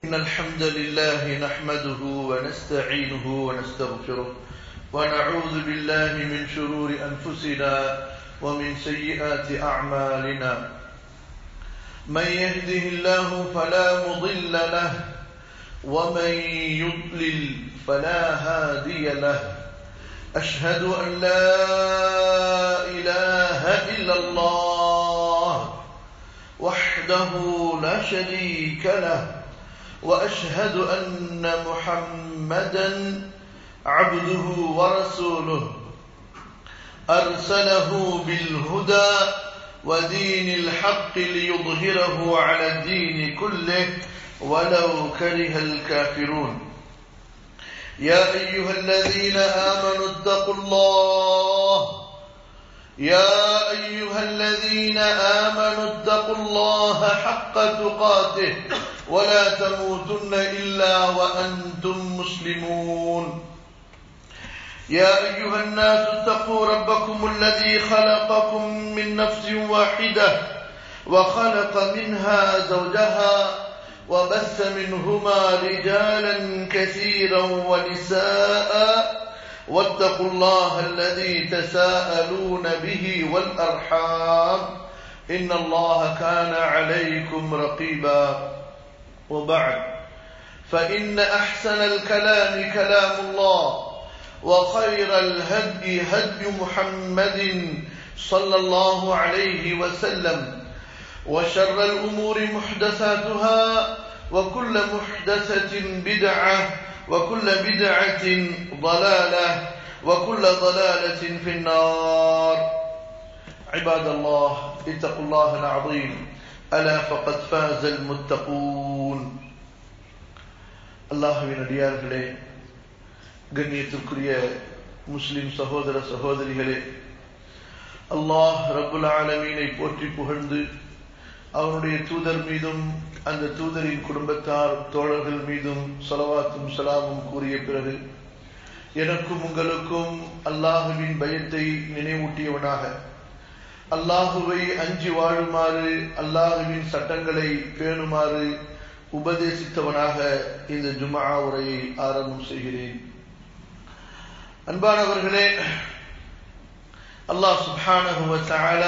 إن الحمد لله نحمده ونستعينه ونستغفره ونعوذ بالله من شرور أنفسنا ومن سيئات أعمالنا من يهده الله فلا مضل له ومن يضلل فلا هادي له أشهد أن لا إله إلا الله وحده لا شريك له وأشهد أن محمدا عبده ورسوله أرسله بالهدى ودين الحق ليظهره على الدين كله ولو كره الكافرون يا أيها الذين آمنوا اتقوا الله يا أيها الذين آمنوا اتقوا الله حق تقاته ولا تموتن إلا وأنتم مسلمون يا أيها الناس اتقوا ربكم الذي خلقكم من نفس واحدة وخلق منها زوجها وبث منهما رجالا كثيرا ونساء واتقوا الله الذي تساءلون به والأرحام إن الله كان عليكم رقيبا وبعد فإن أحسن الكلام كلام الله وخير الهدي هدي محمد صلى الله عليه وسلم وشر الأمور محدثاتها وكل محدثة بدعة وكل بدعة ضلالة وكل ضلالة في النار عباد الله اتقوا الله العظيم ألا فقد فاز المتقون அல்லாஹுவின் அடியார்களே கண்ணியத்திற்குரிய முஸ்லிம் சகோதர சகோதரிகளே அல்லாஹ் ரபுல் ஆலமீனை போற்றி புகழ்ந்து அவனுடைய தூதர் மீதும் அந்த தூதரின் குடும்பத்தார் தோழர்கள் மீதும் சொலவாத்தும் சலாமும் கூறிய பிறகு எனக்கும் உங்களுக்கும் அல்லாஹுவின் பயத்தை நினைவூட்டியவனாக அல்லாஹுவை அஞ்சி வாழுமாறு அல்லாஹுவின் சட்டங்களை பேணுமாறு உபதேசித்தவனாக இந்த ஜுமா உரையை ஆரம்பம் செய்கிறேன் அன்பானவர்களே அல்லாஹ் சுபான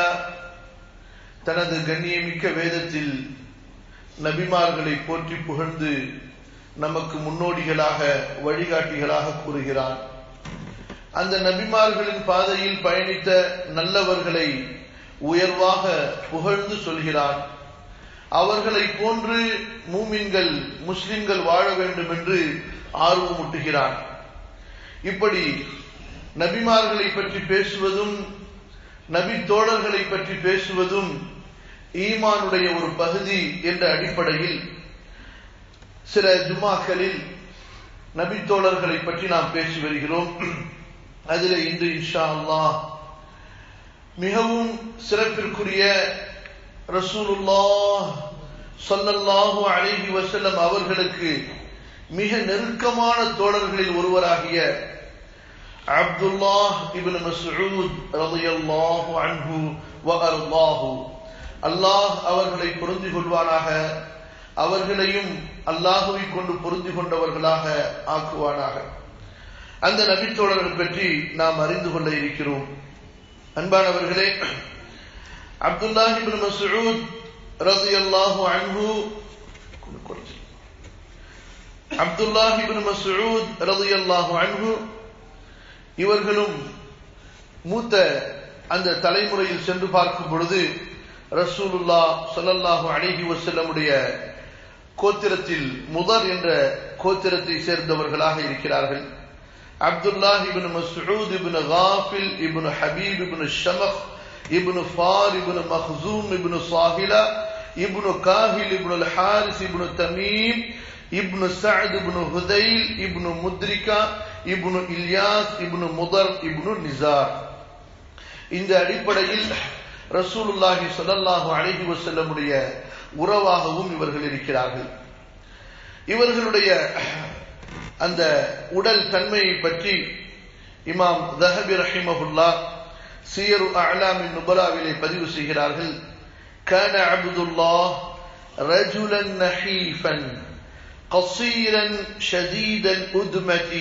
தனது கண்ணியமிக்க வேதத்தில் நபிமார்களை போற்றி புகழ்ந்து நமக்கு முன்னோடிகளாக வழிகாட்டிகளாக கூறுகிறான் அந்த நபிமார்களின் பாதையில் பயணித்த நல்லவர்களை உயர்வாக புகழ்ந்து சொல்கிறான் அவர்களை போன்று மூமின்கள் முஸ்லிம்கள் வாழ வேண்டும் என்று ஆர்வமூட்டுகிறான் இப்படி நபிமார்களை பற்றி பேசுவதும் நபி தோழர்களை பற்றி பேசுவதும் ஈமானுடைய ஒரு பகுதி என்ற அடிப்படையில் சில ஜுமாக்களில் நபி தோழர்களை பற்றி நாம் பேசி வருகிறோம் அதில் இன்று இன்ஷா அல்லா மிகவும் சிறப்பிற்குரிய ரசூலுல்லா சொல்லல்லாஹு அழகி வசல்லம் அவர்களுக்கு மிக நெருக்கமான தோழர்களில் ஒருவராகிய அப்துல்லாஹ் இபின் மசூத் ரலியல்லாஹு அன்ஹு வ அல்லாஹு அல்லாஹ் அவர்களை பொருந்தி கொள்வானாக அவர்களையும் அல்லாஹுவை கொண்டு பொருந்தி கொண்டவர்களாக ஆக்குவானாக அந்த நபித்தோழர்கள் பற்றி நாம் அறிந்து கொள்ள இருக்கிறோம் அன்பானவர்களே அப்துல்லாஹிபின் மசூத் ரலியல்லாஹு அன்ஹு அப்துல்லாஹிபின் மசூத் ரலியல்லாஹு அன்ஹு இவர்களும் மூத்த அந்த தலைமுறையில் சென்று பார்க்கும் பொழுது ரசூலுல்லா சொல்லல்லாஹு அழகி வசல்லமுடைய கோத்திரத்தில் முதர் என்ற கோத்திரத்தை சேர்ந்தவர்களாக இருக்கிறார்கள் Abdullah ibn Masud ibn Ghafil ibn Habib ibn Shamkh ibn Far ibn Makhzum ibn Sahila ibn Kahil ibn Harith ibn Tamim ibn Saad ibn Hudhail ibn Mudrika ibn Ilyas ibn Mudar ibn Nizar இந்த அடிப்படையில் ரசூலுல்லாஹி ஸல்லல்லாஹு அலைஹி வஸல்லமுடைய உறவாகவும் இவர்கள் இருக்கிறார்கள் இவர்களுடைய அந்த உடல் தன்மையை பற்றி இமாம் தஹபி ரஹிமஹுல்லா சியரு அலாமின் நுபலாவிலே பதிவு செய்கிறார்கள் كان عبد الله رجلا نحيفا قصيرا شديد الأدمة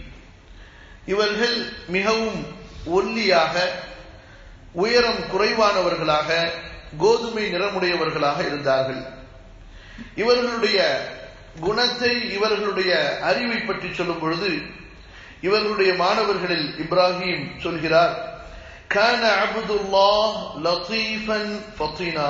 இவர்கள் மிகவும் ஒல்லியாக உயரம் குறைவானவர்களாக கோதுமை நிறமுடையவர்களாக இருந்தார்கள் இவர்களுடைய குணத்தை இவர்களுடைய அறிவை பற்றி சொல்லும் பொழுது இவர்களுடைய மாணவர்களில் இப்ராஹிம் சொல்கிறார் كان عبد الله لطيفا فطنا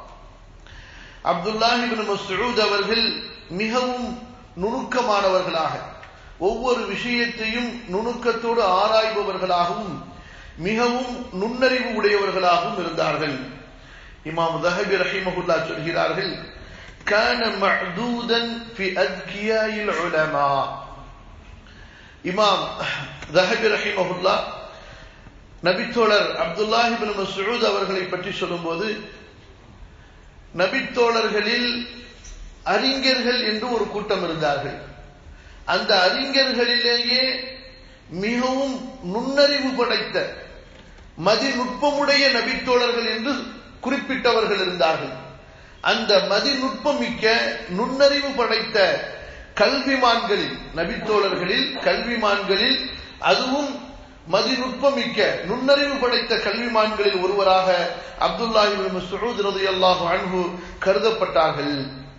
அப்துல்லாஹி இப்னு மஸ்ஊத் அவர்கள் மிகவும் நுணுக்கமானவர்களாக ஒவ்வொரு விஷயத்தையும் நுணுக்கத்தோடு ஆராய்பவர்களாகவும் மிகவும் நுண்ணறிவு உடையவர்களாகவும் இருந்தார்கள் இமாம் தஹபி ரஹிமஹுல்லா சொல்கிறார்கள் كان معدودا في أذكياء العلماء இமாம் தஹபி ரஹிமஹுல்லா நபித்தோழர் அப்துல்லாஹிபின் மசூத் அவர்களை பற்றி சொல்லும்போது நபித்தோழர்களில் அறிஞர்கள் என்று ஒரு கூட்டம் இருந்தார்கள் அந்த அறிஞர்களிலேயே மிகவும் நுண்ணறிவு படைத்த மதிநுட்பமுடைய நபித்தோழர்கள் என்று குறிப்பிட்டவர்கள் இருந்தார்கள் அந்த மதிநுட்பமிக்க நுண்ணறிவு படைத்த கல்விமான்களில் நபித்தோழர்களில் கல்விமான்களில் அதுவும் மதிநுட்பமிக்க நுண்ணறிவு படைத்த கல்விமான்களில் ஒருவராக அப்துல்லாஹி மசூத் ரலியல்லாஹு அன்ஹு கருதப்பட்டார்கள்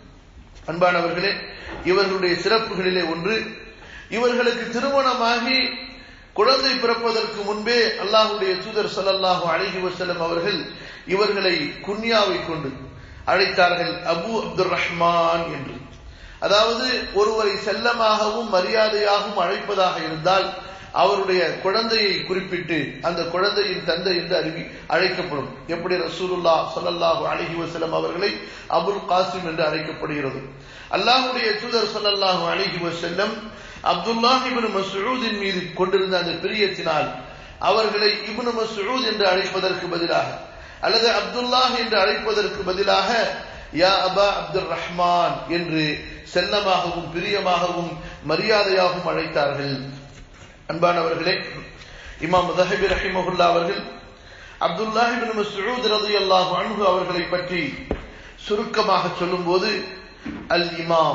அன்பானவர்களே இவர்களுடைய சிறப்புகளிலே ஒன்று இவர்களுக்கு திருமணமாகி குழந்தை பிறப்பதற்கு முன்பே அல்லாஹுடைய தூதர் ஸல்லல்லாஹு அலைஹி வஸல்லம் அவர்கள் இவர்களை குன்யாவை கொண்டு அழைத்தார்கள் அபு அப்துர் ரஹ்மான் என்று அதாவது ஒருவரை செல்லமாகவும் மரியாதையாகவும் அழைப்பதாக இருந்தால் அவருடைய குழந்தையை குறிப்பிட்டு அந்த குழந்தையின் தந்தை என்று அறிவி அழைக்கப்படும் எப்படி ரசூலுல்லா ஸல்லல்லாஹு அலைஹி வஸல்லம் அவர்களை அபுல் காசிம் என்று அழைக்கப்படுகிறது அல்லாஹ்வுடைய தூதர் ஸல்லல்லாஹு அலைஹி வஸல்லம் அப்துல்லாஹ் இப்னு மஸ்ஊதின் மீது கொண்டிருந்த அந்த பிரியத்தினால் அவர்களை இப்னு மஸ்ஊத் என்று அழைப்பதற்கு பதிலாக அல்லது அப்துல்லாஹ் என்று அழைப்பதற்கு பதிலாக யா அபா அப்துல் ரஹ்மான் என்று செல்லமாகவும் பிரியமாகவும் மரியாதையாகவும் அழைத்தார்கள் அன்பானவர்களே இமாம் தஹபி ரஹிமஹுல்லா அவர்கள் அப்துல்லாஹி பின் மஸ்ஊத் ரலியல்லாஹு அன்ஹு அவர்களை பற்றி சுருக்கமாக சொல்லும்போது அல் இமாம்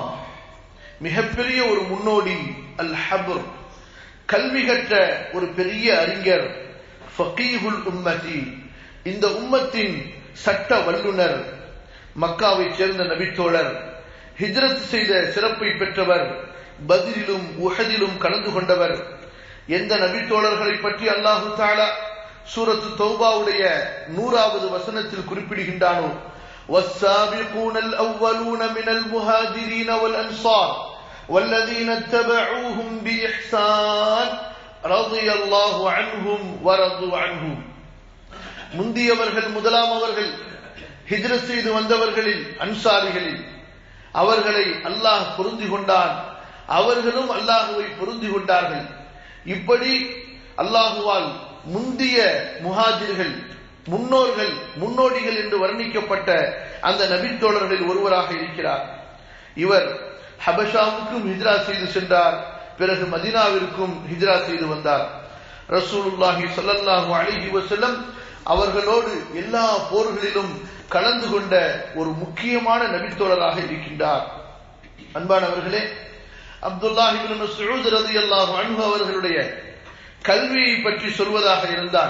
மிகப்பெரிய ஒரு முன்னோடி அல் ஹபர் கல்வி கற்ற ஒரு பெரிய அறிஞர் ஃபகீஹுல் உம்மதி இந்த உம்மத்தின் சட்ட வல்லுனர் மக்காவைச் சேர்ந்த நபித்தோழர் ஹிஜ்ரத் செய்த சிறப்பை பெற்றவர் பதிலிலும் உஹதிலும் கலந்து கொண்டவர் எந்த நபித்தோழர்களை பற்றி அல்லாஹு தாலா சூரத்து தௌபாவுடைய நூறாவது வசனத்தில் குறிப்பிடுகின்றானோ والسابقون الأولون من المهاجرين والأنصار والذين اتبعوهم بإحسان رضي الله عنهم ورضوا عنهم முந்தியவர்கள் முதலாம் அவர்கள் ஹிஜ்ரத் செய்து வந்தவர்களில் அன்சாரிகளில் அவர்களை அல்லாஹ் பொருந்தி கொண்டான் அவர்களும் அல்லாஹுவை பொருந்தி கொண்டார்கள் இப்படி அல்லாஹுவால் முந்திய முஹாஜிர்கள் முன்னோர்கள் முன்னோடிகள் என்று வர்ணிக்கப்பட்ட அந்த நபித்தோழர்களில் ஒருவராக இருக்கிறார் இவர் ஹபஷாவுக்கும் ஹிஜ்ரா செய்து சென்றார் பிறகு மதினாவிற்கும் ஹிஜ்ரா செய்து வந்தார் ரசூலுல்லாஹி ஸல்லல்லாஹு அலைஹி வஸல்லம் அவர்களோடு எல்லா போர்களிலும் கலந்து கொண்ட ஒரு முக்கியமான நபித்தோழராக இருக்கின்றார் அன்பானவர்களே அப்துல்லாஹி இப்னு மஸ்ஊத் ரலியல்லாஹு அன்ஹு அவர்களுடைய கல்வியை பற்றி சொல்வதாக இருந்தால்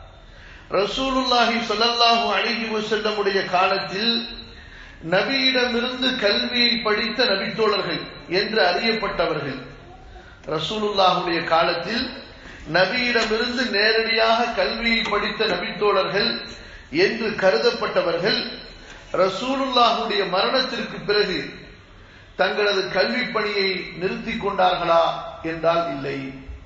ரசூலுல்லாஹி ஸல்லல்லாஹு அலைஹி வஸல்லமுடைய காலத்தில் நபியிடமிருந்து கல்வியை படித்த நபித்தோழர்கள் என்று அறியப்பட்டவர்கள் ரசூலுல்லாஹுடைய காலத்தில் நபியிடமிருந்து நேரடியாக கல்வியை படித்த நபித்தோழர்கள் என்று கருதப்பட்டவர்கள் ரசூலுல்லாஹுடைய மரணத்திற்கு பிறகு தங்களது கல்வி பணியை நிறுத்திக் கொண்டார்களா என்றால் இல்லை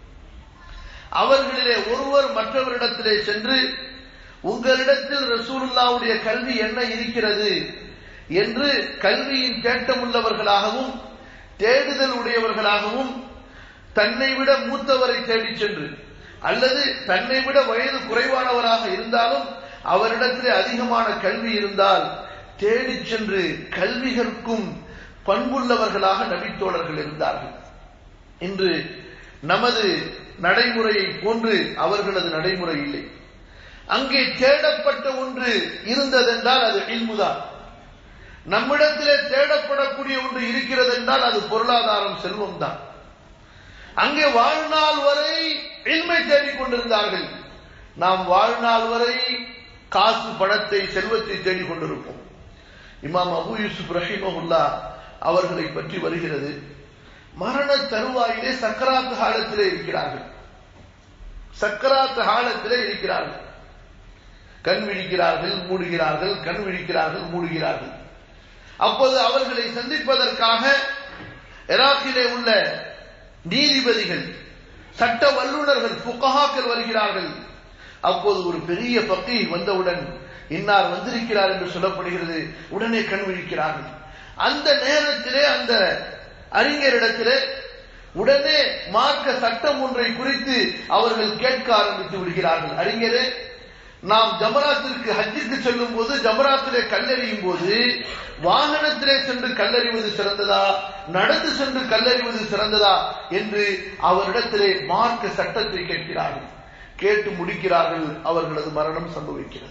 அவர்களிலே ஒருவர் மற்றவரிடத்திலே சென்று உங்களிடத்தில் ரசூலுல்லாவுடைய கல்வி என்ன இருக்கிறது என்று கல்வியின் தேட்டமுள்ளவர்களாகவும் தேடுதல் உடையவர்களாகவும் தன்னை விட மூத்தவரை தேடிச் சென்று அல்லது தன்னை விட வயது குறைவானவராக இருந்தாலும் அவரிடத்திலே அதிகமான கல்வி இருந்தால் தேடிச் சென்று கல்வி கற்கும் பண்புள்ளவர்களாக நபித்தோழர்கள் இருந்தார்கள் இன்று நமது நடைமுறையை போன்று அவர்களது நடைமுறை இல்லை அங்கே தேடப்பட்ட ஒன்று இருந்ததென்றால் அது இல்முதான் நம்மிடத்திலே தேடப்படக்கூடிய ஒன்று இருக்கிறது என்றால் அது பொருளாதாரம் செல்வம் தான் அங்கே வாழ்நாள் வரை இல்மை தேடிக் கொண்டிருந்தார்கள் நாம் வாழ்நாள் வரை காசு பணத்தை செல்வத்தை தேடிக் கொண்டிருப்போம் இமாம் அபு யூசுப் ரஹிமஹுல்லா அவர்களை பற்றி வருகிறது மரண தருவாயிலே சக்கராத்து காலத்திலே இருக்கிறார்கள் சக்கராத்து காலத்திலே இருக்கிறார்கள் கண் விழிக்கிறார்கள் மூடுகிறார்கள் கண் விழிக்கிறார்கள் மூடுகிறார்கள் அப்போது அவர்களை சந்திப்பதற்காக இராக்கிலே உள்ள நீதிபதிகள் சட்ட வல்லுநர்கள் புக்கஹாக்கள் வருகிறார்கள் அப்போது ஒரு பெரிய பக்கை வந்தவுடன் இன்னார் வந்திருக்கிறார் என்று சொல்லப்படுகிறது உடனே கண் விழிக்கிறார்கள் அந்த நேரத்திலே அந்த அறிஞரிடத்திலே உடனே மார்க்க சட்டம் ஒன்றை குறித்து அவர்கள் கேட்க ஆரம்பித்து விடுகிறார்கள் அறிஞரே நாம் ஜமராத்திற்கு ஹஜ்ஜிற்கு செல்லும் போது ஜமராத்திலே கல்லறியும் போது வாகனத்திலே சென்று கல்லறிவது சிறந்ததா நடந்து சென்று கல்லறிவது சிறந்ததா என்று அவரிடத்திலே மார்க்க சட்டத்தை கேட்கிறார்கள் கேட்டு முடிக்கிறார்கள் அவர்களது மரணம் சம்பவிக்கிறது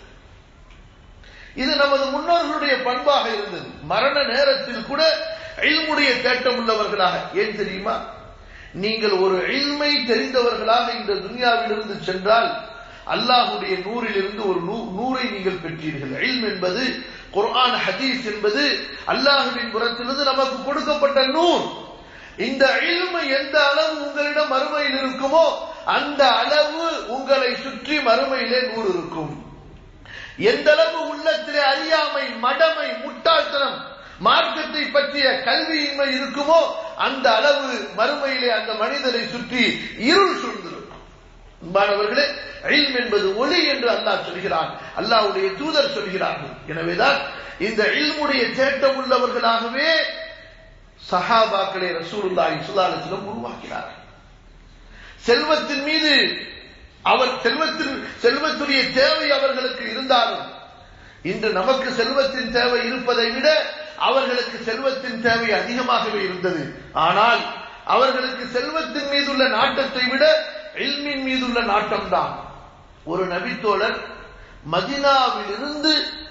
இது நமது முன்னோர்களுடைய பண்பாக இருந்தது மரண நேரத்தில் கூட இல்முடைய தேட்டம் உள்ளவர்களாக ஏன் தெரியுமா நீங்கள் ஒரு இல்மை தெரிந்தவர்களாக இந்த துனியாவிலிருந்து சென்றால் அல்லாஹுடைய நூறிலிருந்து ஒரு நூறை நீங்கள் பெற்றீர்கள் இல்ம் என்பது குர்ஆன் ஹதீஸ் என்பது அல்லாஹுவின் புறத்திலிருந்து நமக்கு கொடுக்கப்பட்ட நூல் இந்த இல்மு எந்த அளவு உங்களிடம் மறுமையில் இருக்குமோ அந்த அளவு உங்களை சுற்றி மறுமையிலே நூறு இருக்கும் எந்த அளவு உள்ளத்திலே அறியாமை மடமை முட்டாள்தனம் மார்க்கத்தை பற்றிய கல்வியின்மை இருக்குமோ அந்த அளவு மறுமையிலே அந்த மனிதனை சுற்றி இருள் சூழ்ந்திருக்கும் அன்பானவர்களே இல்ம் என்பது ஒளி என்று அல்லாஹ் சொல்கிறான் அல்லாஹ்வுடைய தூதர் சொல்கிறார்கள் எனவேதான் இந்த இல்முடைய தேட்டம் உள்ளவர்களாகவே சஹாபாக்களை ரசூலுல்லாஹி ஸல்லல்லாஹு உருவாக்கினார்கள் செல்வத்தின் மீது அவர் செல்வத்தின் செல்வத்துடைய தேவை அவர்களுக்கு இருந்தாலும் இன்று நமக்கு செல்வத்தின் தேவை இருப்பதை விட அவர்களுக்கு செல்வத்தின் தேவை அதிகமாகவே இருந்தது ஆனால் அவர்களுக்கு செல்வத்தின் மீதுள்ள நாட்டத்தை விட இல்மின் மீதுள்ள நாட்டம்தான் ஒரு நபித்தோழர் மதினாவிலிருந்து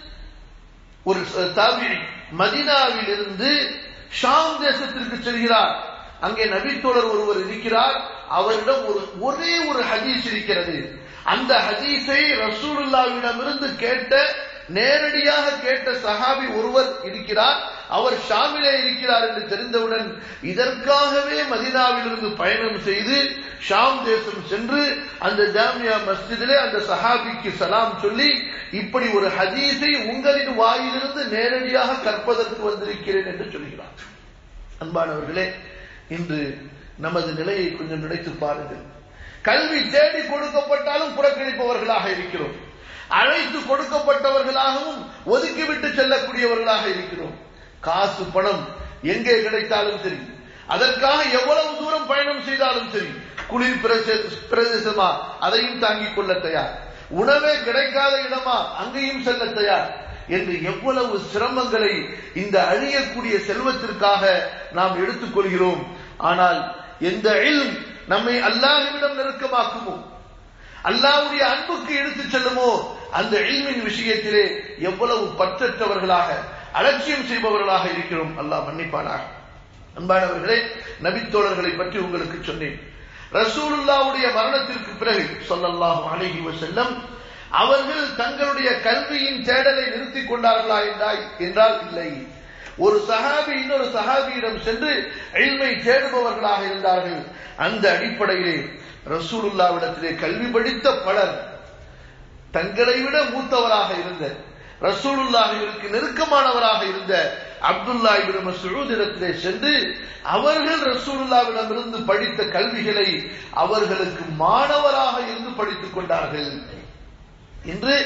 ஒரு தாபிரி மதினாவிலிருந்து ஷாம் தேசத்திற்கு செல்கிறார் அங்கே நபித்தோழர் ஒருவர் இருக்கிறார் அவரிடம் ஒரு ஒரே ஒரு ஹதீஸ் இருக்கிறது அந்த ஹதீஸை ரசூலுல்லாவிடமிருந்து கேட்ட நேரடியாக கேட்ட சஹாபி ஒருவர் இருக்கிறார் அவர் ஷாமிலே இருக்கிறார் என்று தெரிந்தவுடன் இதற்காகவே மதினாவிலிருந்து பயணம் செய்து ஷாம் தேசம் சென்று அந்த ஜாமியா மஸ்ஜிதிலே அந்த சஹாபிக்கு சலாம் சொல்லி இப்படி ஒரு ஹதீஸை உங்களின் வாயிலிருந்து நேரடியாக கற்பதற்கு வந்திருக்கிறேன் என்று சொல்கிறார் அன்பானவர்களே இன்று நமது நிலையை கொஞ்சம் நினைத்து பாருங்கள் கல்வி தேடி கொடுக்கப்பட்டாலும் புறக்கணிப்பவர்களாக இருக்கிறோம் அழைத்து கொடுக்கப்பட்டவர்களாகவும் ஒதுக்கிவிட்டு செல்லக்கூடியவர்களாக இருக்கிறோம் காசு பணம் எங்கே கிடைத்தாலும் சரி அதற்காக எவ்வளவு தூரம் பயணம் செய்தாலும் சரி குளிர் பிரதேசமா அதையும் தாங்கிக் கொள்ள தயார் உணவே கிடைக்காத இடமா அங்கேயும் செல்ல தயார் என்று எவ்வளவு சிரமங்களை இந்த அழியக்கூடிய செல்வத்திற்காக நாம் எடுத்துக்கொள்கிறோம் ஆனால் எந்த இல்ம் நம்மை அல்லாஹ்விடம் நெருக்கமாக்குமோ அல்லாவுடைய அன்புக்கு எடுத்துச் செல்லுமோ அந்த இல்மின் விஷயத்திலே எவ்வளவு பற்றற்றவர்களாக அலட்சியம் செய்பவர்களாக இருக்கிறோம் அல்லாஹ் மன்னிப்பானாக அன்பானவர்களே நபித்தோழர்களை பற்றி உங்களுக்கு சொன்னேன் ரசூலுல்லாவுடைய மரணத்திற்கு பிறகு சொல்லல்லாஹு அலைஹி வஸல்லம் அவர்கள் தங்களுடைய கல்வியின் தேடலை நிறுத்திக் கொண்டார்களா என்றால் என்றால் இல்லை ஒரு சஹாபி இன்னொரு சஹாபியிடம் சென்று இல்மை தேடுபவர்களாக இருந்தார்கள் அந்த அடிப்படையிலே ரசூலுல்லாவிடத்திலே கல்வி படித்த பலர் தங்களை விட மூத்தவராக இருந்த ரசூலுல்லாஹிற்கு நெருக்கமானவராக இருந்த அப்துல்லா இபின் மசூத் இடத்திலே சென்று அவர்கள் ரசூலுல்லாவிடம் இருந்து படித்த கல்விகளை அவர்களுக்கு மாணவராக இருந்து படித்துக் கொண்டார்கள் இன்று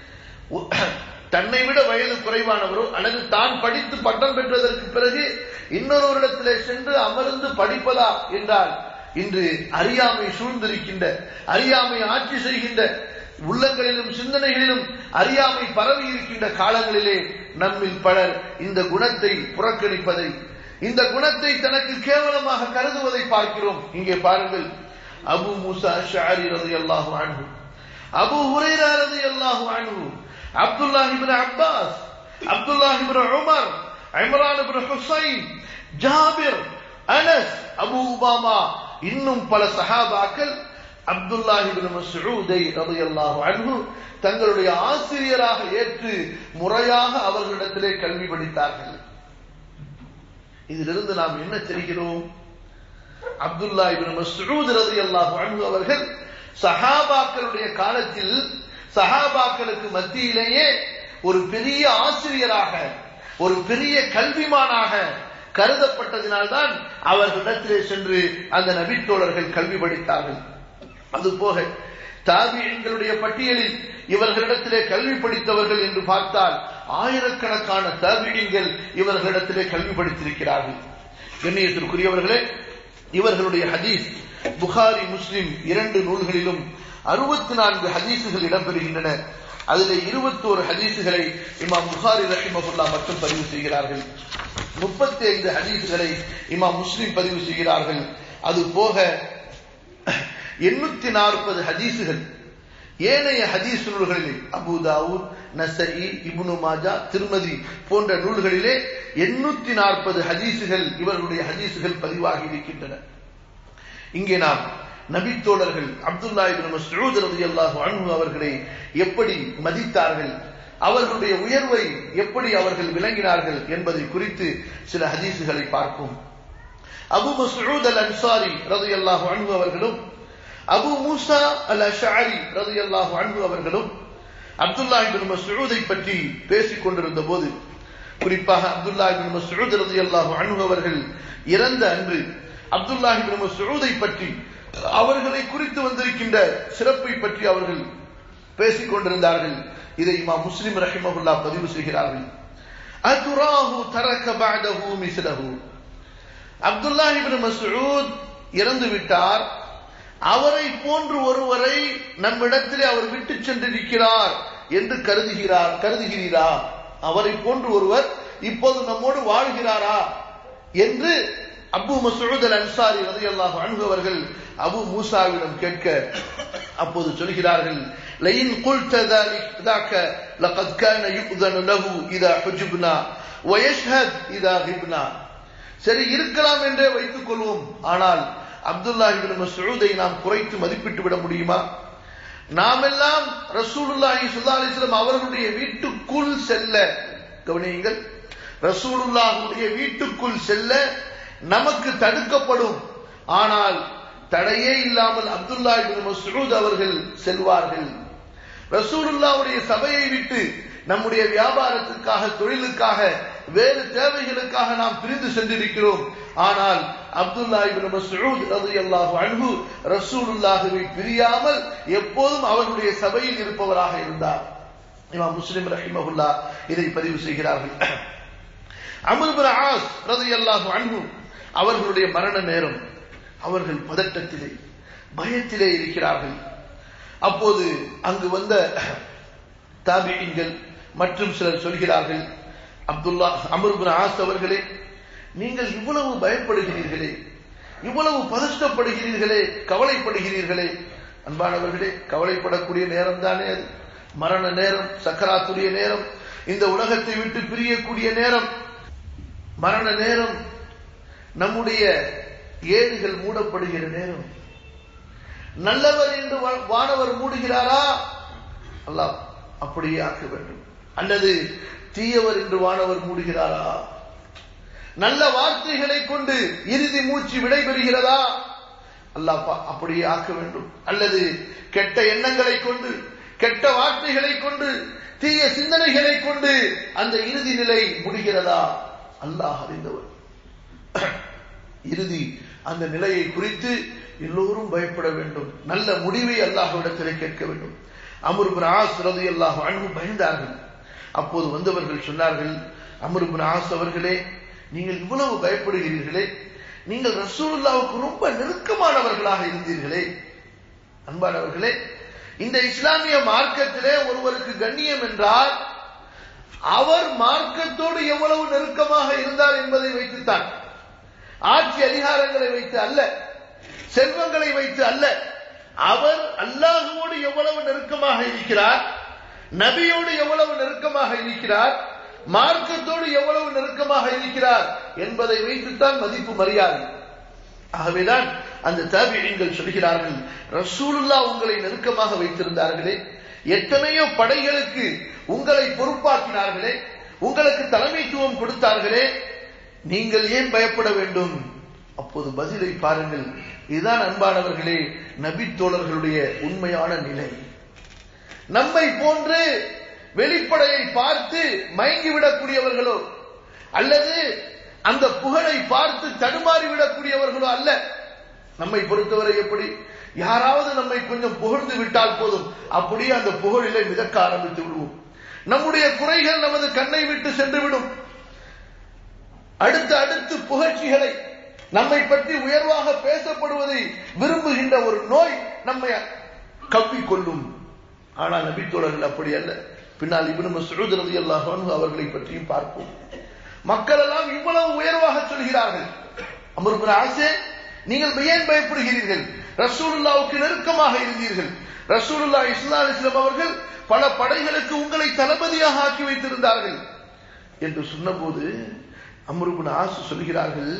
தன்னை விட வயது குறைவானவரோ அல்லது தான் படித்து பட்டம் பெற்றதற்கு பிறகு இன்னொருவரிடத்திலே சென்று அமர்ந்து படிப்பதா என்றால் இன்று அறியாமை சூழ்ந்திருக்கின்ற அறியாமை ஆட்சி செய்கின்ற உள்ளங்களிலும் சிந்தனைகளிலும் அறியாமை பரவி இருக்கின்ற காலங்களிலே நம்மில் பலர் இந்த குணத்தை புறக்கணிப்பதை இந்த குணத்தை தனக்கு கேவலமாக கருதுவதை பார்க்கிறோம் இங்கே பாருங்கள் அபு மூசா ஷாரி ரதி அல்லாஹு அன்பு அபு ஹுரைரா ரதி அல்லாஹு அன்பு Abdullah ibn Abbas Abdullah ibn Umar Imran ibn Hussain Jabir Anas Abu Umamah இன்னும் பல சஹாபாக்கள் அப்துல்லாஹி இப்னு மஸ்ஊதை ரலியல்லாஹு அன்ஹு தங்களுடைய ஆசிரியராக ஏற்று முறையாக அவர்களிடத்திலே கல்வி படித்தார்கள் இதிலிருந்து நாம் என்ன தெரிகிறோம் அப்துல்லா இப்னு மஸ்ஊத் ரலியல்லாஹு அன்ஹு அவர்கள் சஹாபாக்களுடைய காலத்தில் சஹாபாக்களுக்கு மத்தியிலேயே ஒரு பெரிய ஆசிரியராக ஒரு பெரிய கல்விமானாக கருதப்பட்டதினால்தான் அவர்களிடத்திலே சென்று அந்த நபித்தோழர்கள் கல்வி படித்தார்கள் அதுபோக தாபியங்களுடைய பட்டியலில் இவர்களிடத்திலே கல்வி படித்தவர்கள் என்று பார்த்தால் ஆயிரக்கணக்கான தாபியங்கள் இவர்களிடத்திலே கல்வி படித்திருக்கிறார்கள் கண்ணியத்திற்குரியவர்களே இவர்களுடைய ஹதீஸ் புகாரி முஸ்லிம் இரண்டு நூல்களிலும் அறுபத்தி நான்கு ஹதீசுகள் இடம்பெறுகின்றன அதில் இருபத்தோரு ஹதீசுகளை இமாம் புகாரி ரஹிமகுல்லா மட்டும் பதிவு செய்கிறார்கள் முப்பத்தி ஐந்து ஹதீசுகளை இமாம் முஸ்லிம் பதிவு செய்கிறார்கள் அது போக எண்ணூத்தி நாற்பது ஹதீசுகள் ஏனைய ஹதீஸ் நூல்களிலே அபு தாவூத் நசஇ இப்னு மாஜா திருமதி போன்ற நூல்களிலே எண்ணூத்தி நாற்பது ஹதீசுகள் இவர்களுடைய ஹதீசுகள் பதிவாகி இருக்கின்றன இங்கே நாம் நபித்தோழர்கள் அப்துல்லா இபின் மஸ்ஊத் ரலியல்லாஹு அன்ஹு அவர்களை எப்படி மதித்தார்கள் அவர்களுடைய உயர்வை எப்படி அவர்கள் விளங்கினார்கள் என்பதை குறித்து சில ஹதீசுகளை பார்ப்போம் அபு மஸ்ஊத் அல் அன்சாரி ரலியல்லாஹு அன்ஹு அவர்களும் அபு மூசா அல் அஷாரி ரலியல்லாஹு அன்ஹு அவர்களும் அப்துல்லா இபின் மஸ்ஊதை பற்றி பேசிக் கொண்டிருந்த போது குறிப்பாக அப்துல்லா இபின் மஸ்ஊத் ரலியல்லாஹு அன்ஹு அவர்கள் இறந்த அன்று அப்துல்லா இபின் மஸ்ஊதை பற்றி அவர்களை குறித்து வந்திருக்கின்ற சிறப்பை பற்றி அவர்கள் பேசிக் கொண்டிருந்தார்கள் இதை இமா முஸ்லிம் ரஹிமகுல்லா பதிவு செய்கிறார்கள் அதுராஹு தரக பஅதஹு மிஸ்லஹு அப்துல்லா இப்னு மஸ்ஊத் இறந்து விட்டார் அவரை போன்று ஒருவரை நம்மிடத்திலே அவர் விட்டு சென்றிருக்கிறார் என்று கருதுகிறார் கருதுகிறீரா அவரை போன்று ஒருவர் இப்போது நம்மோடு வாழ்கிறாரா என்று அபு மசூத் அல் அன்சாரி ரதியல்லாஹு அன்ஹு அவர்கள் அபு மூசாவிடம் கேட்க அப்போது சொல்கிறார்கள் லைன் قلت ذلك ذاك لقد كان يؤذن له اذا حجبنا ويشهد اذا غبنا சரி இருக்கலாம் என்றே வைத்துக் கொள்வோம் ஆனால் அப்துல்லா இப்னு மஸ்ஊதை நாம் குறைத்து மதிப்பிட்டு விட முடியுமா நாமெல்லாம் ரசூலுல்லாஹி ஸல்லல்லாஹு அலைஹி வஸல்லம் அவர்களுடைய வீட்டுக்குள் செல்ல கவனியுங்கள் ரசூலுல்லாஹுடைய வீட்டுக்குள் செல்ல நமக்கு தடுக்கப்படும் ஆனால் தடையே இல்லாமல் அப்துல்லா இப்னு மஸ்ஊத் அவர்கள் செல்வார்கள் ரசூலுல்லாவுடைய சபையை விட்டு நம்முடைய வியாபாரத்துக்காக தொழிலுக்காக வேறு தேவைகளுக்காக நாம் பிரிந்து சென்றிருக்கிறோம் ஆனால் அப்துல்லா இப்னு மஸ்ஊத் ரலியல்லாஹு அன்ஹு ரசூலுல்லாஹுவை பிரியாமல் எப்போதும் அவருடைய சபையில் இருப்பவராக இருந்தார் இமாம் முஸ்லிம் ரஹிமஹுல்லா இதை பதிவு செய்கிறார்கள் அமர் பின் ஆஸ் ரலியல்லாஹு அன்ஹு அவர்களுடைய மரண நேரம் அவர்கள் பதட்டத்திலே பயத்திலே இருக்கிறார்கள் அப்போது அங்கு வந்த தாபியங்கள் மற்றும் சிலர் சொல்கிறார்கள் அப்துல்லா அமர் பின் ஆஸ் அவர்களே நீங்கள் இவ்வளவு பயப்படுகிறீர்களே இவ்வளவு பதஷ்டப்படுகிறீர்களே கவலைப்படுகிறீர்களே அன்பானவர்களே கவலைப்படக்கூடிய நேரம் தானே அது மரண நேரம் சக்கராத்துடைய நேரம் இந்த உலகத்தை விட்டு பிரியக்கூடிய நேரம் மரண நேரம் நம்முடைய ஏடுகள் மூடப்படுகிற நேரம் நல்லவர் என்று வானவர் மூடுகிறாரா அல்லாஹ் அப்படியே ஆக்க வேண்டும் அல்லது தீயவர் என்று வானவர் மூடுகிறாரா நல்ல வார்த்தைகளை கொண்டு இறுதி மூச்சு விடைபெறுகிறதா அல்லாப்பா அப்படியே ஆக்க வேண்டும் அல்லது கெட்ட எண்ணங்களை கொண்டு கெட்ட வார்த்தைகளை கொண்டு தீய சிந்தனைகளை கொண்டு அந்த இறுதி நிலை முடிகிறதா அல்லாஹ் அறிந்தவர் இறுதி அந்த நிலையை குறித்து எல்லோரும் பயப்பட வேண்டும் நல்ல முடிவை அல்லாஹ்விடத்திலே கேட்க வேண்டும் அமருபின் ஆஸ் ரது அல்லாஹ் அன்பு பயந்தார்கள் அப்போது வந்தவர்கள் சொன்னார்கள் அமருபின் ஆஸ் அவர்களே நீங்கள் இவ்வளவு பயப்படுகிறீர்களே நீங்கள் ரசூலுல்லாவுக்கு ரொம்ப நெருக்கமானவர்களாக இருந்தீர்களே அன்பானவர்களே இந்த இஸ்லாமிய மார்க்கத்திலே ஒருவருக்கு கண்ணியம் என்றால் அவர் மார்க்கத்தோடு எவ்வளவு நெருக்கமாக இருந்தார் என்பதை வைத்துத்தான் ஆட்சி அதிகாரங்களை வைத்து அல்ல செல்வங்களை வைத்து அல்ல அவர் அல்லாஹுவோடு எவ்வளவு நெருக்கமாக இருக்கிறார் நபியோடு எவ்வளவு நெருக்கமாக இருக்கிறார் மார்க்கத்தோடு எவ்வளவு நெருக்கமாக இருக்கிறார் என்பதை வைத்துத்தான் மதிப்பு மரியாதை ஆகவேதான் அந்த தாபியங்கள் சொல்கிறார்கள் ரசூலுல்லா உங்களை நெருக்கமாக வைத்திருந்தார்களே எத்தனையோ படைகளுக்கு உங்களை பொறுப்பாக்கினார்களே உங்களுக்கு தலைமைத்துவம் கொடுத்தார்களே நீங்கள் ஏன் பயப்பட வேண்டும் அப்போது பதிலை பாருங்கள் இதுதான் அன்பானவர்களே நபி தோழர்களுடைய உண்மையான நிலை நம்மை போன்று வெளிப்படையை பார்த்து மயங்கிவிடக்கூடியவர்களோ அல்லது அந்த புகழை பார்த்து தடுமாறி விடக்கூடியவர்களோ அல்ல நம்மை பொறுத்தவரை எப்படி யாராவது நம்மை கொஞ்சம் புகழ்ந்து விட்டால் போதும் அப்படியே அந்த புகழிலே மிதக்க ஆரம்பித்து விடுவோம் நம்முடைய குறைகள் நமது கண்ணை விட்டு சென்றுவிடும் அடுத்து அடுத்து புகழ்ச்சிகளை நம்மை பற்றி உயர்வாக பேசப்படுவதை விரும்புகின்ற ஒரு நோய் நம்மை கவ்விக்கொள்ளும் ஆனால் நபித்தோழர்கள் அப்படி அல்ல பின்னால் இப்னு மஸ்ஊத் ரலியல்லாஹு அன்ஹு அவர்களை பற்றியும் பார்ப்போம் மக்கள் எல்லாம் இவ்வளவு உயர்வாக சொல்கிறார்கள் அமர் இப்னு ஆசே நீங்கள் ஏன் பயப்படுகிறீர்கள் ரசூலுல்லாவுக்கு நெருக்கமாக இருந்தீர்கள் ரசூலுல்லா இஸ்லாம் இஸ்லாம் அவர்கள் பல படைகளுக்கு உங்களை தளபதியாக ஆக்கி வைத்திருந்தார்கள் என்று சொன்னபோது அமருபின் ஆசு சொல்கிறார்கள்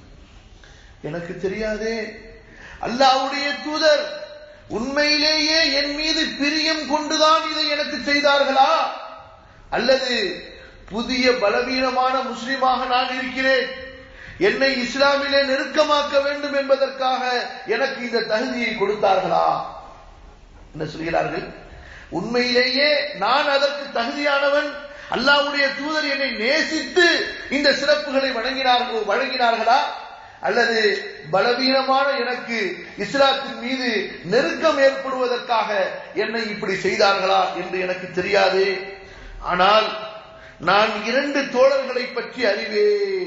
எனக்கு தெரியாதே அல்லாவுடைய தூதர் உண்மையிலேயே என் மீது பிரியம் கொண்டுதான் இதை எனக்கு செய்தார்களா அல்லது புதிய பலவீனமான முஸ்லிமாக நான் இருக்கிறேன் என்னை இஸ்லாமிலே நெருக்கமாக்க வேண்டும் என்பதற்காக எனக்கு இந்த தகுதியை கொடுத்தார்களா என்ன சொல்கிறார்கள் உண்மையிலேயே நான் அதற்கு தகுதியானவன் அல்லாவுடைய தூதர் என்னை நேசித்து இந்த சிறப்புகளை வழங்கினார்கள் வழங்கினார்களா அல்லது பலவீனமான எனக்கு இஸ்லாத்தின் மீது நெருக்கம் ஏற்படுவதற்காக என்னை இப்படி செய்தார்களா என்று எனக்கு தெரியாது ஆனால் நான் இரண்டு தோழர்களை பற்றி அறிவேன்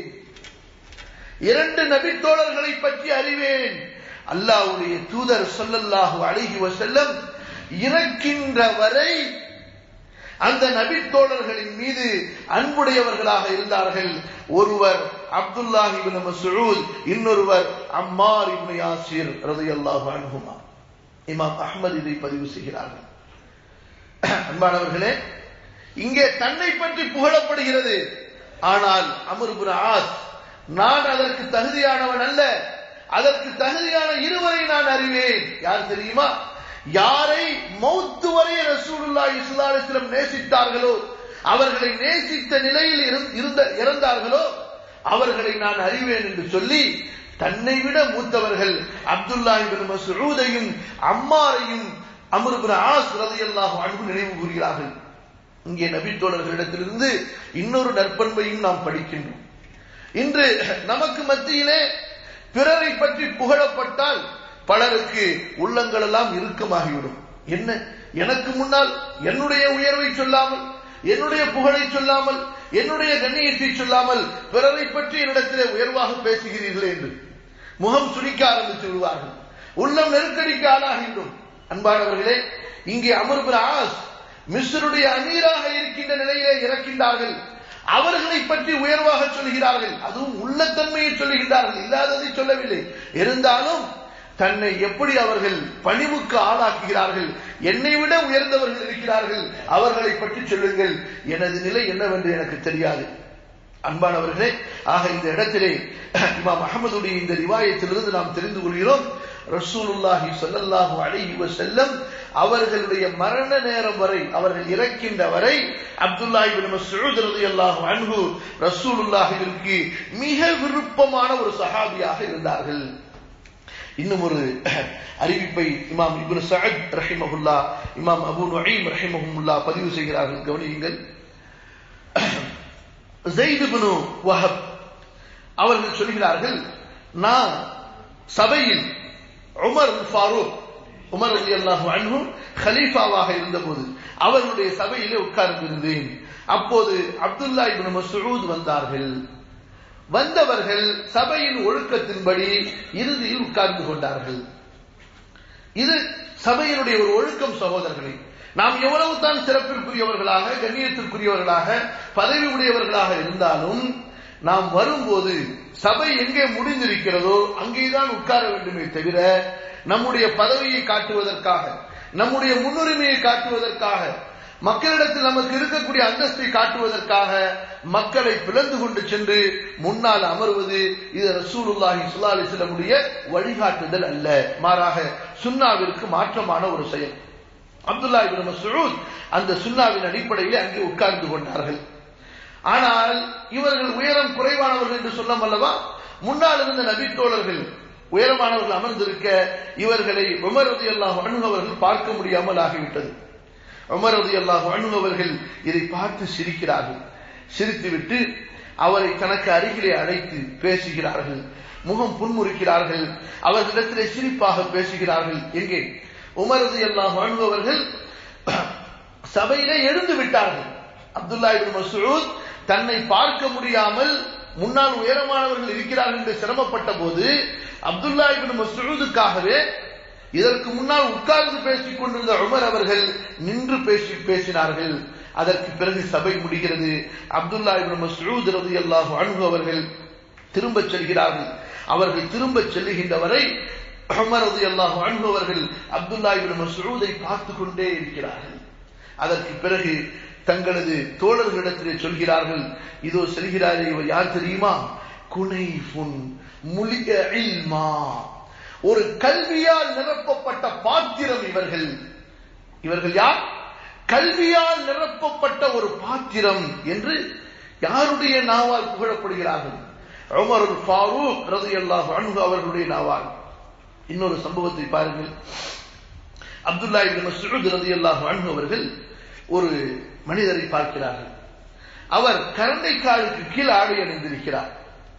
இரண்டு நபி தோழர்களை பற்றி அறிவேன் அல்லாவுடைய தூதர் சொல்லல்லாஹு அழகி வசல்லம் இறக்கின்ற வரை அந்த நபி தோழர்களின் மீது அன்புடையவர்களாக இருந்தார்கள் ஒருவர் அப்துல்லாஹி இப்னு மஸ்ஊத் இன்னொருவர் அம்மார் இப்னு யாசிர் ரலியல்லாஹு அன்ஹுமா இமாம் அஹ்மத் இதை பதிவு செய்கிறார்கள் அன்பானவர்களே இங்கே தன்னை பற்றி புகழப்படுகிறது ஆனால் அமர் இப்னு ஆஸ் நான் அதற்கு தகுதியானவன் அல்ல அதற்கு தகுதியான இருவரை நான் அறிவேன் யார் தெரியுமா யாரை மௌத்து வரை ரசூலுல்லா இஸ்லாமிஸ்லம் நேசித்தார்களோ அவர்களை நேசித்த நிலையில் இருந்த இறந்தார்களோ அவர்களை நான் அறிவேன் என்று சொல்லி தன்னை விட மூத்தவர்கள் அப்துல்லா இபின் மசூதையும் அம்மாரையும் அமருபின் ஆஸ் ரதையல்லாஹு அன்பு நினைவு கூறுகிறார்கள் இங்கே நபி தோழர்களிடத்திலிருந்து இன்னொரு நற்பண்பையும் நாம் படிக்கின்றோம் இன்று நமக்கு மத்தியிலே பிறரை பற்றி புகழப்பட்டால் பலருக்கு உள்ளங்கள் எல்லாம் இறுக்கமாகிவிடும் என்ன எனக்கு முன்னால் என்னுடைய உயர்வை சொல்லாமல் என்னுடைய புகழை சொல்லாமல் என்னுடைய கண்ணியத்தை சொல்லாமல் பிறரை பற்றி என்னிடத்திலே உயர்வாக பேசுகிறீர்களே என்று முகம் சுழிக்க ஆரம்பித்து விடுவார்கள் உள்ளம் நெருக்கடிக்கு ஆளாகின்றோம் அன்பானவர்களே இங்கே அமர்பின் ஆஸ் மிஸ்ருடைய அமீராக இருக்கின்ற நிலையிலே இறக்கின்றார்கள் அவர்களை பற்றி உயர்வாக சொல்கிறார்கள் அதுவும் உள்ளத்தன்மையை சொல்லுகின்றார்கள் இல்லாததை சொல்லவில்லை இருந்தாலும் தன்னை எப்படி அவர்கள் பணிவுக்கு ஆளாக்குகிறார்கள் என்னை விட உயர்ந்தவர்கள் இருக்கிறார்கள் அவர்களை பற்றி சொல்லுங்கள் எனது நிலை என்னவென்று எனக்கு தெரியாது அன்பானவர்களே ஆக இந்த இடத்திலே இமாம் அகமதுடைய இந்த ரிவாயத்திலிருந்து நாம் தெரிந்து கொள்கிறோம் ரசூலுல்லாஹி சொல்லல்லாஹு அலைஹி வஸல்லம் அவர்களுடைய மரண நேரம் வரை அவர்கள் இறக்கின்ற வரை அப்துல்லாஹி பின் மஸ்ஊத் ரலியல்லாஹு அன்ஹு ரசூலுல்லாஹிற்கு மிக விருப்பமான ஒரு சஹாபியாக இருந்தார்கள் இன்னும் ஒரு அறிவிப்பை இமாம் இப்னு சஅத் ரஹிமஹுல்லா இமாம் அபு நுஈம் ரஹிமஹுல்லா பதிவு செய்கிறார்கள் கவனியுங்கள் ஜெயித் இப்னு வஹப் அவர்கள் சொல்கிறார்கள் நான் சபையில் உமர் ஃபாரூக் உமர் அலி அல்லாஹு அன்ஹு ஹலீஃபாவாக இருந்தபோது அவர்களுடைய சபையிலே உட்கார்ந்திருந்தேன் அப்போது அப்துல்லா இப்னு மஸ்ஊத் வந்தார்கள் வந்தவர்கள் சபையின் ஒழுக்கத்தின்படி இறுதியில் உட்கார்ந்து கொண்டார்கள் இது சபையினுடைய ஒரு ஒழுக்கம் சகோதரர்களே நாம் எவ்வளவு தான் சிறப்பிற்குரியவர்களாக கண்ணியத்திற்குரியவர்களாக பதவி உடையவர்களாக இருந்தாலும் நாம் வரும்போது சபை எங்கே முடிந்திருக்கிறதோ அங்கேதான் உட்கார வேண்டுமே தவிர நம்முடைய பதவியை காட்டுவதற்காக நம்முடைய முன்னுரிமையை காட்டுவதற்காக மக்களிடத்தில் நமக்கு இருக்கக்கூடிய அந்தஸ்தை காட்டுவதற்காக மக்களை பிளந்து கொண்டு சென்று முன்னால் அமர்வது இது ரசூலுல்லாஹி சுல்லா அலிஸ்லமுடைய வழிகாட்டுதல் அல்ல மாறாக சுன்னாவிற்கு மாற்றமான ஒரு செயல் அப்துல்லா இபின் மசூத் அந்த சுன்னாவின் அடிப்படையில் அங்கே உட்கார்ந்து கொண்டார்கள் ஆனால் இவர்கள் உயரம் குறைவானவர்கள் என்று சொல்லம் அல்லவா முன்னால் இருந்த நபித்தோழர்கள் உயரமானவர்கள் அமர்ந்திருக்க இவர்களை உமரது அல்லாஹ் அணுகவர்கள் பார்க்க முடியாமல் ஆகிவிட்டது உமரது அல்லாஹ் அணுகவர்கள் இதை பார்த்து சிரிக்கிறார்கள் சிரித்துவிட்டு அவரை தனக்கு அருகிலே அழைத்து பேசுகிறார்கள் முகம் புன்முறுக்கிறார்கள் அவர்களிடத்திலே சிரிப்பாக பேசுகிறார்கள் எங்கே உமரது அல்லாஹ் அணுகவர்கள் சபையிலே எழுந்து விட்டார்கள் அப்துல்லா இபின் மசூத் தன்னை பார்க்க முடியாமல் முன்னால் உயரமானவர்கள் இருக்கிறார்கள் என்று சிரமப்பட்ட போது அப்துல்லா இபின் மசூதுக்காகவே இதற்கு முன்னால் உட்கார்ந்து பேசிக் கொண்டிருந்த உமர் அவர்கள் நின்று பேசி பேசினார்கள் அதற்கு பிறகு சபை முடிகிறது அப்துல்லா இபின் மசூத் ரதி அல்லாஹ் அணுகு அவர்கள் திரும்ப செல்கிறார்கள் அவர்கள் திரும்ப செல்லுகின்ற வரை உமர் ரதி அல்லாஹ் அணுகு அவர்கள் அப்துல்லா இபின் மசூதை பார்த்து கொண்டே இருக்கிறார்கள் அதற்கு பிறகு தங்களது தோழர்களிடத்திலே சொல்கிறார்கள் இதோ செல்கிறாரே இவர் யார் தெரியுமா குனைஃபுன் முலிக இல்மா ஒரு கல்வியால் நிரப்பப்பட்ட பாத்திரம் இவர்கள் இவர்கள் யார் கல்வியால் நிரப்பப்பட்ட ஒரு பாத்திரம் என்று யாருடைய நாவால் புகழப்படுகிறார்கள் உமர் ஃபாரூக் ரது அல்லாஹ் அணுகு அவர்களுடைய நாவால் இன்னொரு சம்பவத்தை பாருங்கள் அப்துல்லா இபின் மசூத் ரதி அல்லாஹ் அணுகு அவர்கள் ஒரு மனிதரை பார்க்கிறார்கள் அவர் கரண்டை காலுக்கு கீழ் ஆடை அணிந்திருக்கிறார்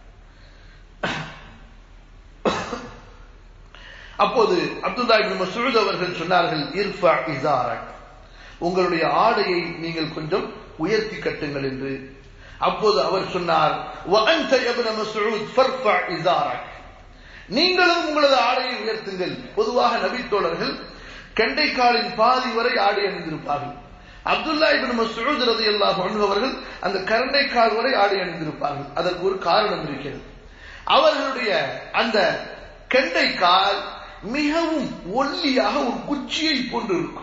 அப்போது அப்துல்லா இபின் மசூத் அவர்கள் சொன்னார்கள் இர்ஃபா இசாரக் உங்களுடைய ஆடையை நீங்கள் கொஞ்சம் உயர்த்தி கட்டுங்கள் என்று அப்போது அவர் சொன்னார் وَأَنْتَ يَا ابْنَ مَسْعُودْ فَارْفَعْ إِزَارَكَ நீங்களும் உங்களது ஆடையை உயர்த்துங்கள் பொதுவாக நபித்தோழர்கள் கெண்டைக்காலின் பாதி வரை ஆடை அணிந்திருப்பார்கள் அப்துல்லா இபின் மசூத் ரலியல்லாஹு அன்ஹு அவர்கள் அந்த கரண்டைக்கால் வரை ஆடை அணிந்திருப்பார்கள் அதற்கு ஒரு காரணம் இருக்கிறது அவர்களுடைய அந்த கெண்டைக்கால் மிகவும் ஒல்லியாக ஒரு குச்சியை போன்று இருக்கும்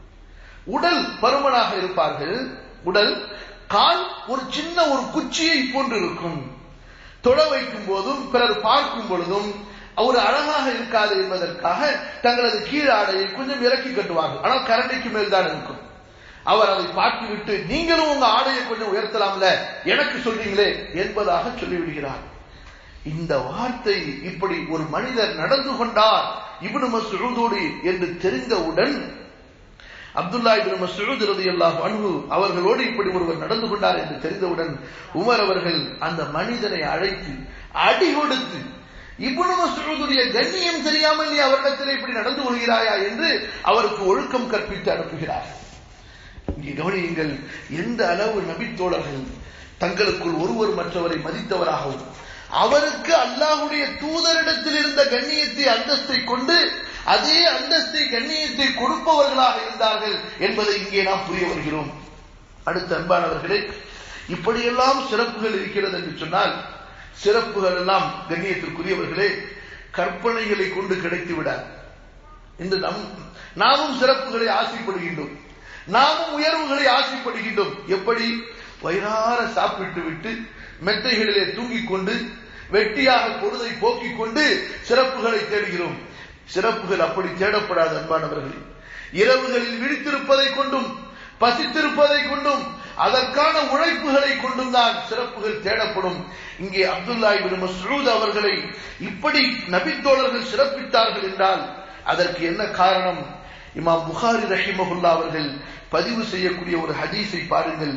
உடல் பருமனாக இருப்பார்கள் உடல் கால் ஒரு சின்ன ஒரு குச்சியை போன்று இருக்கும் தொட வைக்கும் போதும் பிறர் பார்க்கும் பொழுதும் அவர் அழகாக இருக்காது என்பதற்காக தங்களது கீழாடையை கொஞ்சம் இறக்கி கட்டுவார்கள் ஆனால் கரண்டைக்கு மேல் தான் இருக்கும் அவர் அதை பார்த்துவிட்டு நீங்களும் உங்க ஆடையை கொஞ்சம் உயர்த்தலாம்ல எனக்கு சொல்றீங்களே என்பதாக சொல்லிவிடுகிறார் இந்த வார்த்தை இப்படி ஒரு மனிதர் நடந்து கொண்டார் இப்னு மசூதோடு என்று தெரிந்தவுடன் அப்துல்லா இபின் மசூத் ரலியல்லாஹு அன்ஹு அவர்களோடு இப்படி ஒருவர் நடந்து கொண்டார் என்று தெரிந்தவுடன் உமர் அவர்கள் அந்த மனிதனை அழைத்து அடி கொடுத்து இப்னு மசூதுடைய கண்ணியம் தெரியாமல் நீ அவரிடத்தில் இப்படி நடந்து கொள்கிறாயா என்று அவருக்கு ஒழுக்கம் கற்பித்து அனுப்புகிறார் இங்கே கவனியுங்கள் எந்த அளவு நபித்தோழர்கள் தங்களுக்குள் ஒருவர் மற்றவரை மதித்தவராகவும் அவருக்கு அல்லாஹுடைய தூதரிடத்தில் இருந்த கண்ணியத்தை அந்தஸ்தை கொண்டு அதே அந்தஸ்தை கண்ணியத்தை கொடுப்பவர்களாக இருந்தார்கள் என்பதை இங்கே நாம் புரிய வருகிறோம் அடுத்த அன்பானவர்களே இப்படியெல்லாம் சிறப்புகள் இருக்கிறது என்று சொன்னால் சிறப்புகள் எல்லாம் கண்ணியத்திற்குரியவர்களே கற்பனைகளை கொண்டு கிடைத்து விடாது இன்று நம் நாமும் சிறப்புகளை ஆசைப்படுகின்றோம் நாமும் உயர்வுகளை ஆசைப்படுகின்றோம் எப்படி வயிறார சாப்பிட்டு விட்டு மெத்தைகளிலே தூங்கிக் கொண்டு வெட்டியாக பொழுதை போக்கிக் கொண்டு சிறப்புகளை தேடுகிறோம் சிறப்புகள் அப்படி தேடப்படாது அன்பானவர்களே இரவுகளில் விழித்திருப்பதை கொண்டும் பசித்திருப்பதை கொண்டும் அதற்கான உழைப்புகளை கொண்டும் தான் சிறப்புகள் தேடப்படும் இங்கே அப்துல்லா இபின் மசூத் அவர்களை இப்படி நபித்தோழர்கள் சிறப்பித்தார்கள் என்றால் அதற்கு என்ன காரணம் இமாம் புகாரி ரஹிமகுல்லா அவர்கள் பதிவு செய்யக்கூடிய ஒரு ஹதீஸை பாருங்கள்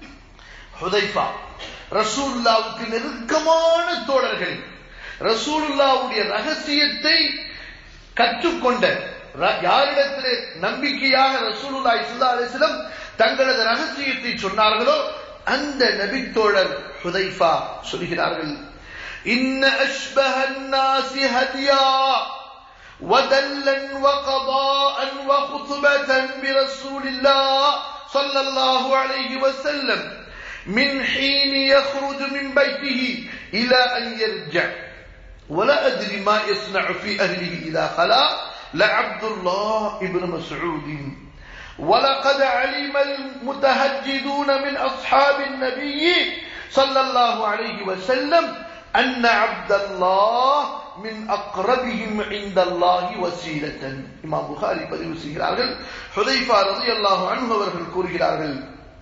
ஹுதைஃபா ரசூலுல்லாவுக்கு நெருக்கமான தோழர்கள் ரசூலுல்லாவுடைய ரகசியத்தை கற்றுக்கொண்ட யாரிடத்திலே நம்பிக்கையாக ரசூலுல்லா இஸ்லா அலிஸ்லம் தங்களது ரகசியத்தை சொன்னார்களோ அந்த நபித்தோழர் ஹுதைஃபா சொல்கிறார்கள் இன்ன அஷ்பஹ الناس هديا ودلا وقضاء وخطبة برسول الله صلى الله عليه وسلم من حين يخرج من بيته إلى أن يرجع ولا أدري ما يصنع في أهله إذا خلا لعبد الله ابن مسعود ولقد علم المتهجدون من أصحاب النبي صلى الله عليه وسلم أن عبد الله من أقربهم عند الله وسيلة இமாம் புகாரி பதிவு செய்கிறார்கள் ஹுதைஃபா ரலியல்லாஹு அன்ஹு அவர்கள் கூறுகிறார்கள்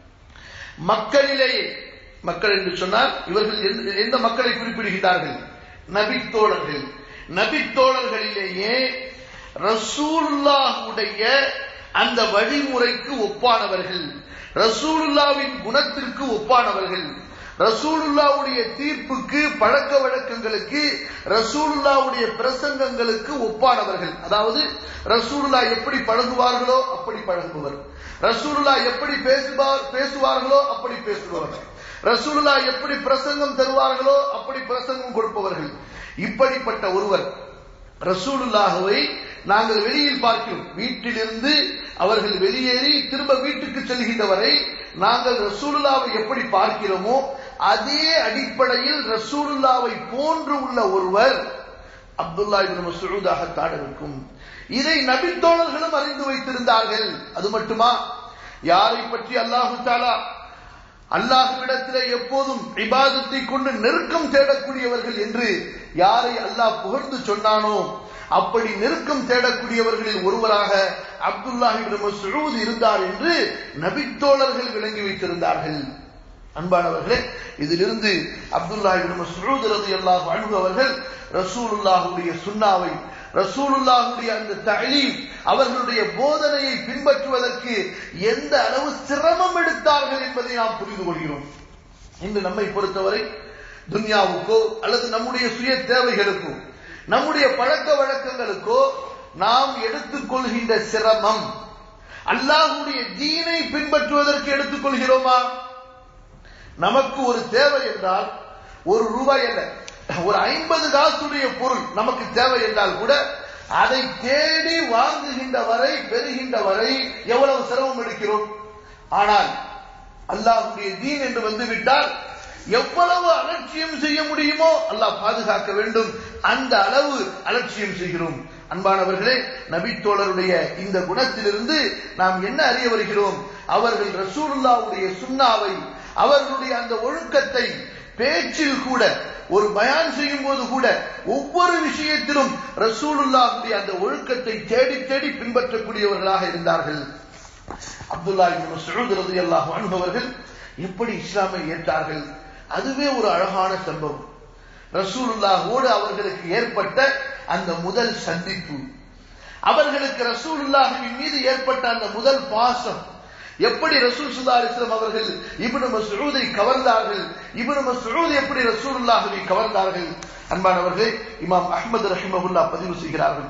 மக்களிலே மக்கள் என்று சொன்னால் இவர்கள் எந்த- எந்த மக்களை குறிப்பிடுகிறார்கள் நபித்தோழர்கள் நபித்தோழர்களிலேயே ரசூலுல்லாஹுடைய அந்த வழிமுறைக்கு ஒப்பானவர்கள் ரசூலுல்லாவின் குணத்திற்கு ஒப்பானவர்கள் ரசூலுல்லாவுடைய தீர்ப்புக்கு பழக்க வழக்கங்களுக்கு ரசூலுல்லாவுடைய பிரசங்கங்களுக்கு ஒப்பானவர்கள் அதாவது ரசூலுல்லா எப்படி பழகுவார்களோ அப்படி பழகுபவர் ரசூலுல்லா எப்படி பேசுவார் பேசுவார்களோ அப்படி பேசுபவர் ரசூலுல்லா எப்படி பிரசங்கம் தருவார்களோ அப்படி பிரசங்கம் கொடுப்பவர்கள் இப்படிப்பட்ட ஒருவர் ரசூலுல்லாஹுவை நாங்கள் வெளியில் பார்க்கிறோம் வீட்டிலிருந்து அவர்கள் வெளியேறி திரும்ப வீட்டுக்கு செல்கின்ற வரை நாங்கள் ரசூலுல்லாவை எப்படி பார்க்கிறோமோ அதே அடிப்படையில் ரசூலுல்லாவை போன்று உள்ள ஒருவர் அப்துல்லா இப்னு மஸ்ஊதாகத்தான் இருக்கும் இதை நபித்தோழர்களும் அறிந்து வைத்திருந்தார்கள் அது மட்டுமா யாரை பற்றி அல்லாஹு தாலா அல்லாஹ்விடத்திலே எப்போதும் இபாதத்தை கொண்டு நெருக்கம் தேடக்கூடியவர்கள் என்று யாரை அல்லாஹ் புகழ்ந்து சொன்னானோ அப்படி நெருக்கம் தேடக்கூடியவர்களில் ஒருவராக அப்துல்லாஹி இப்னு மஸ்ஊத் இருந்தார் என்று நபித்தோழர்கள் விளங்கி வைத்திருந்தார்கள் அன்பானவர்களே இதிலிருந்து அப்துல்லாஹி இப்னு மஸ்ஊத் ரலியல்லாஹு அன்ஹு அவர்கள் ரசூலுல்லாஹுடைய சுன்னாவை ரசூலுல்லாஹுடைய அந்த தலீம் அவர்களுடைய போதனையை பின்பற்றுவதற்கு எந்த அளவு சிரமம் எடுத்தார்கள் என்பதை நாம் புரிந்து கொள்கிறோம் இன்று நம்மை பொறுத்தவரை துன்யாவுக்கோ அல்லது நம்முடைய சுய தேவைகளுக்கோ நம்முடைய பழக்க வழக்கங்களுக்கோ நாம் எடுத்துக்கொள்கின்ற சிரமம் அல்லாஹுடைய தீனை பின்பற்றுவதற்கு எடுத்துக்கொள்கிறோமா நமக்கு ஒரு தேவை என்றால் ஒரு ரூபாய் அல்ல ஒரு ஐம்பது காசுடைய பொருள் நமக்கு தேவை என்றால் கூட அதை தேடி வாங்குகின்ற வரை பெறுகின்ற வரை எவ்வளவு சிரமம் எடுக்கிறோம் ஆனால் அல்லாஹுடைய தீன் என்று வந்துவிட்டால் எவ்வளவு அலட்சியம் செய்ய முடியுமோ அல்லாஹ் பாதுகாக்க வேண்டும் அந்த அளவு அலட்சியம் செய்கிறோம் அன்பானவர்களே நபித்தோழருடைய இந்த குணத்திலிருந்து நாம் என்ன அறிய வருகிறோம் அவர்கள் ரசூலுல்லாவுடைய சுண்ணாவை அவர்களுடைய அந்த ஒழுக்கத்தை பேச்சில் கூட ஒரு பயான் செய்யும் போது கூட ஒவ்வொரு விஷயத்திலும் ரசூலுல்லாஹுடைய அந்த ஒழுக்கத்தை தேடி தேடி பின்பற்றக்கூடியவர்களாக இருந்தார்கள் அப்துல்லா இப்னு மஸ்ஊத் ரலியல்லாஹு அன்ஹு அவர்கள் எப்படி இஸ்லாமை ஏற்றார்கள் அதுவே ஒரு அழகான சம்பவம் ரசூலுல்லாஹோடு அவர்களுக்கு ஏற்பட்ட அந்த முதல் சந்திப்பு அவர்களுக்கு ரசூலுல்லாஹின் மீது ஏற்பட்ட அந்த முதல் பாசம் எப்படி ரசூல் சுல்லா அலிஸ்லாம் அவர்கள் இப்னு மஸ்ஊதை கவர்ந்தார்கள் இப்னு மஸ்ஊத் எப்படி ரசூலுல்லாஹை கவர்ந்தார்கள் அன்பானவர்களே இமாம் அஹ்மது ரஹிமஹுல்லா பதிவு செய்கிறார்கள்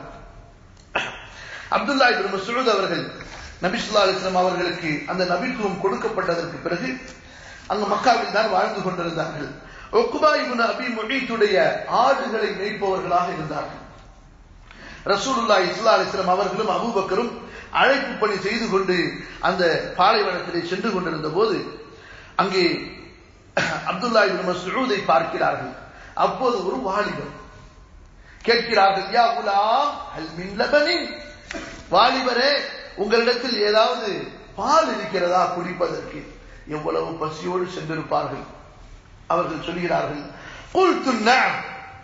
அப்துல்லா இப்னு மஸ்ஊத் அவர்கள் நபி ஸல்லல்லாஹு அலைஹி வஸல்லம் அவர்களுக்கு அந்த நபித்துவம் கொடுக்கப்பட்டதற்கு பிறகு அங்கு மக்காவில் தான் வாழ்ந்து கொண்டிருந்தார்கள் உக்பா இப்னு அபி முஹீத்துடைய ஆடுகளை மேய்ப்பவர்களாக இருந்தார்கள் ரசூலுல்லாஹி ஸல்லல்லாஹு அலைஹி வஸல்லம் அவர்களும் அபூபக்கரும் அழைப்பு பணி செய்து கொண்டு அந்த பாலைவனத்திலே சென்று கொண்டிருந்த போது அங்கே அப்துல்லா இப்னு மஸ்ஊதை பார்க்கிறார்கள் அப்போது ஒரு வாலிபர் கேட்கிறார்கள் யா குலாம் ஹல் மின் லபனின் வாலிபரே உங்களிடத்தில் ஏதாவது பால் இருக்கிறதா குடிப்பதற்கு எவ்வளவு பசியோடு சென்றிருப்பார்கள் அவர்கள் சொல்கிறார்கள் குல்து நஅம்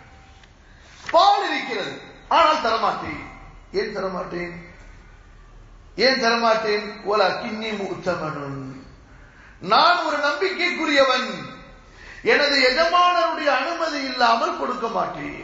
பால் இருக்கிறது ஆனால் தரமாட்டேன் ஏன் தரமாட்டேன் ஏன் தரமாட்டேன் ஓலா கிண்ணி முத்தமனுன் நான் ஒரு நம்பிக்கைக்குரியவன் எனது எஜமானருடைய அனுமதி இல்லாமல் கொடுக்க மாட்டேன்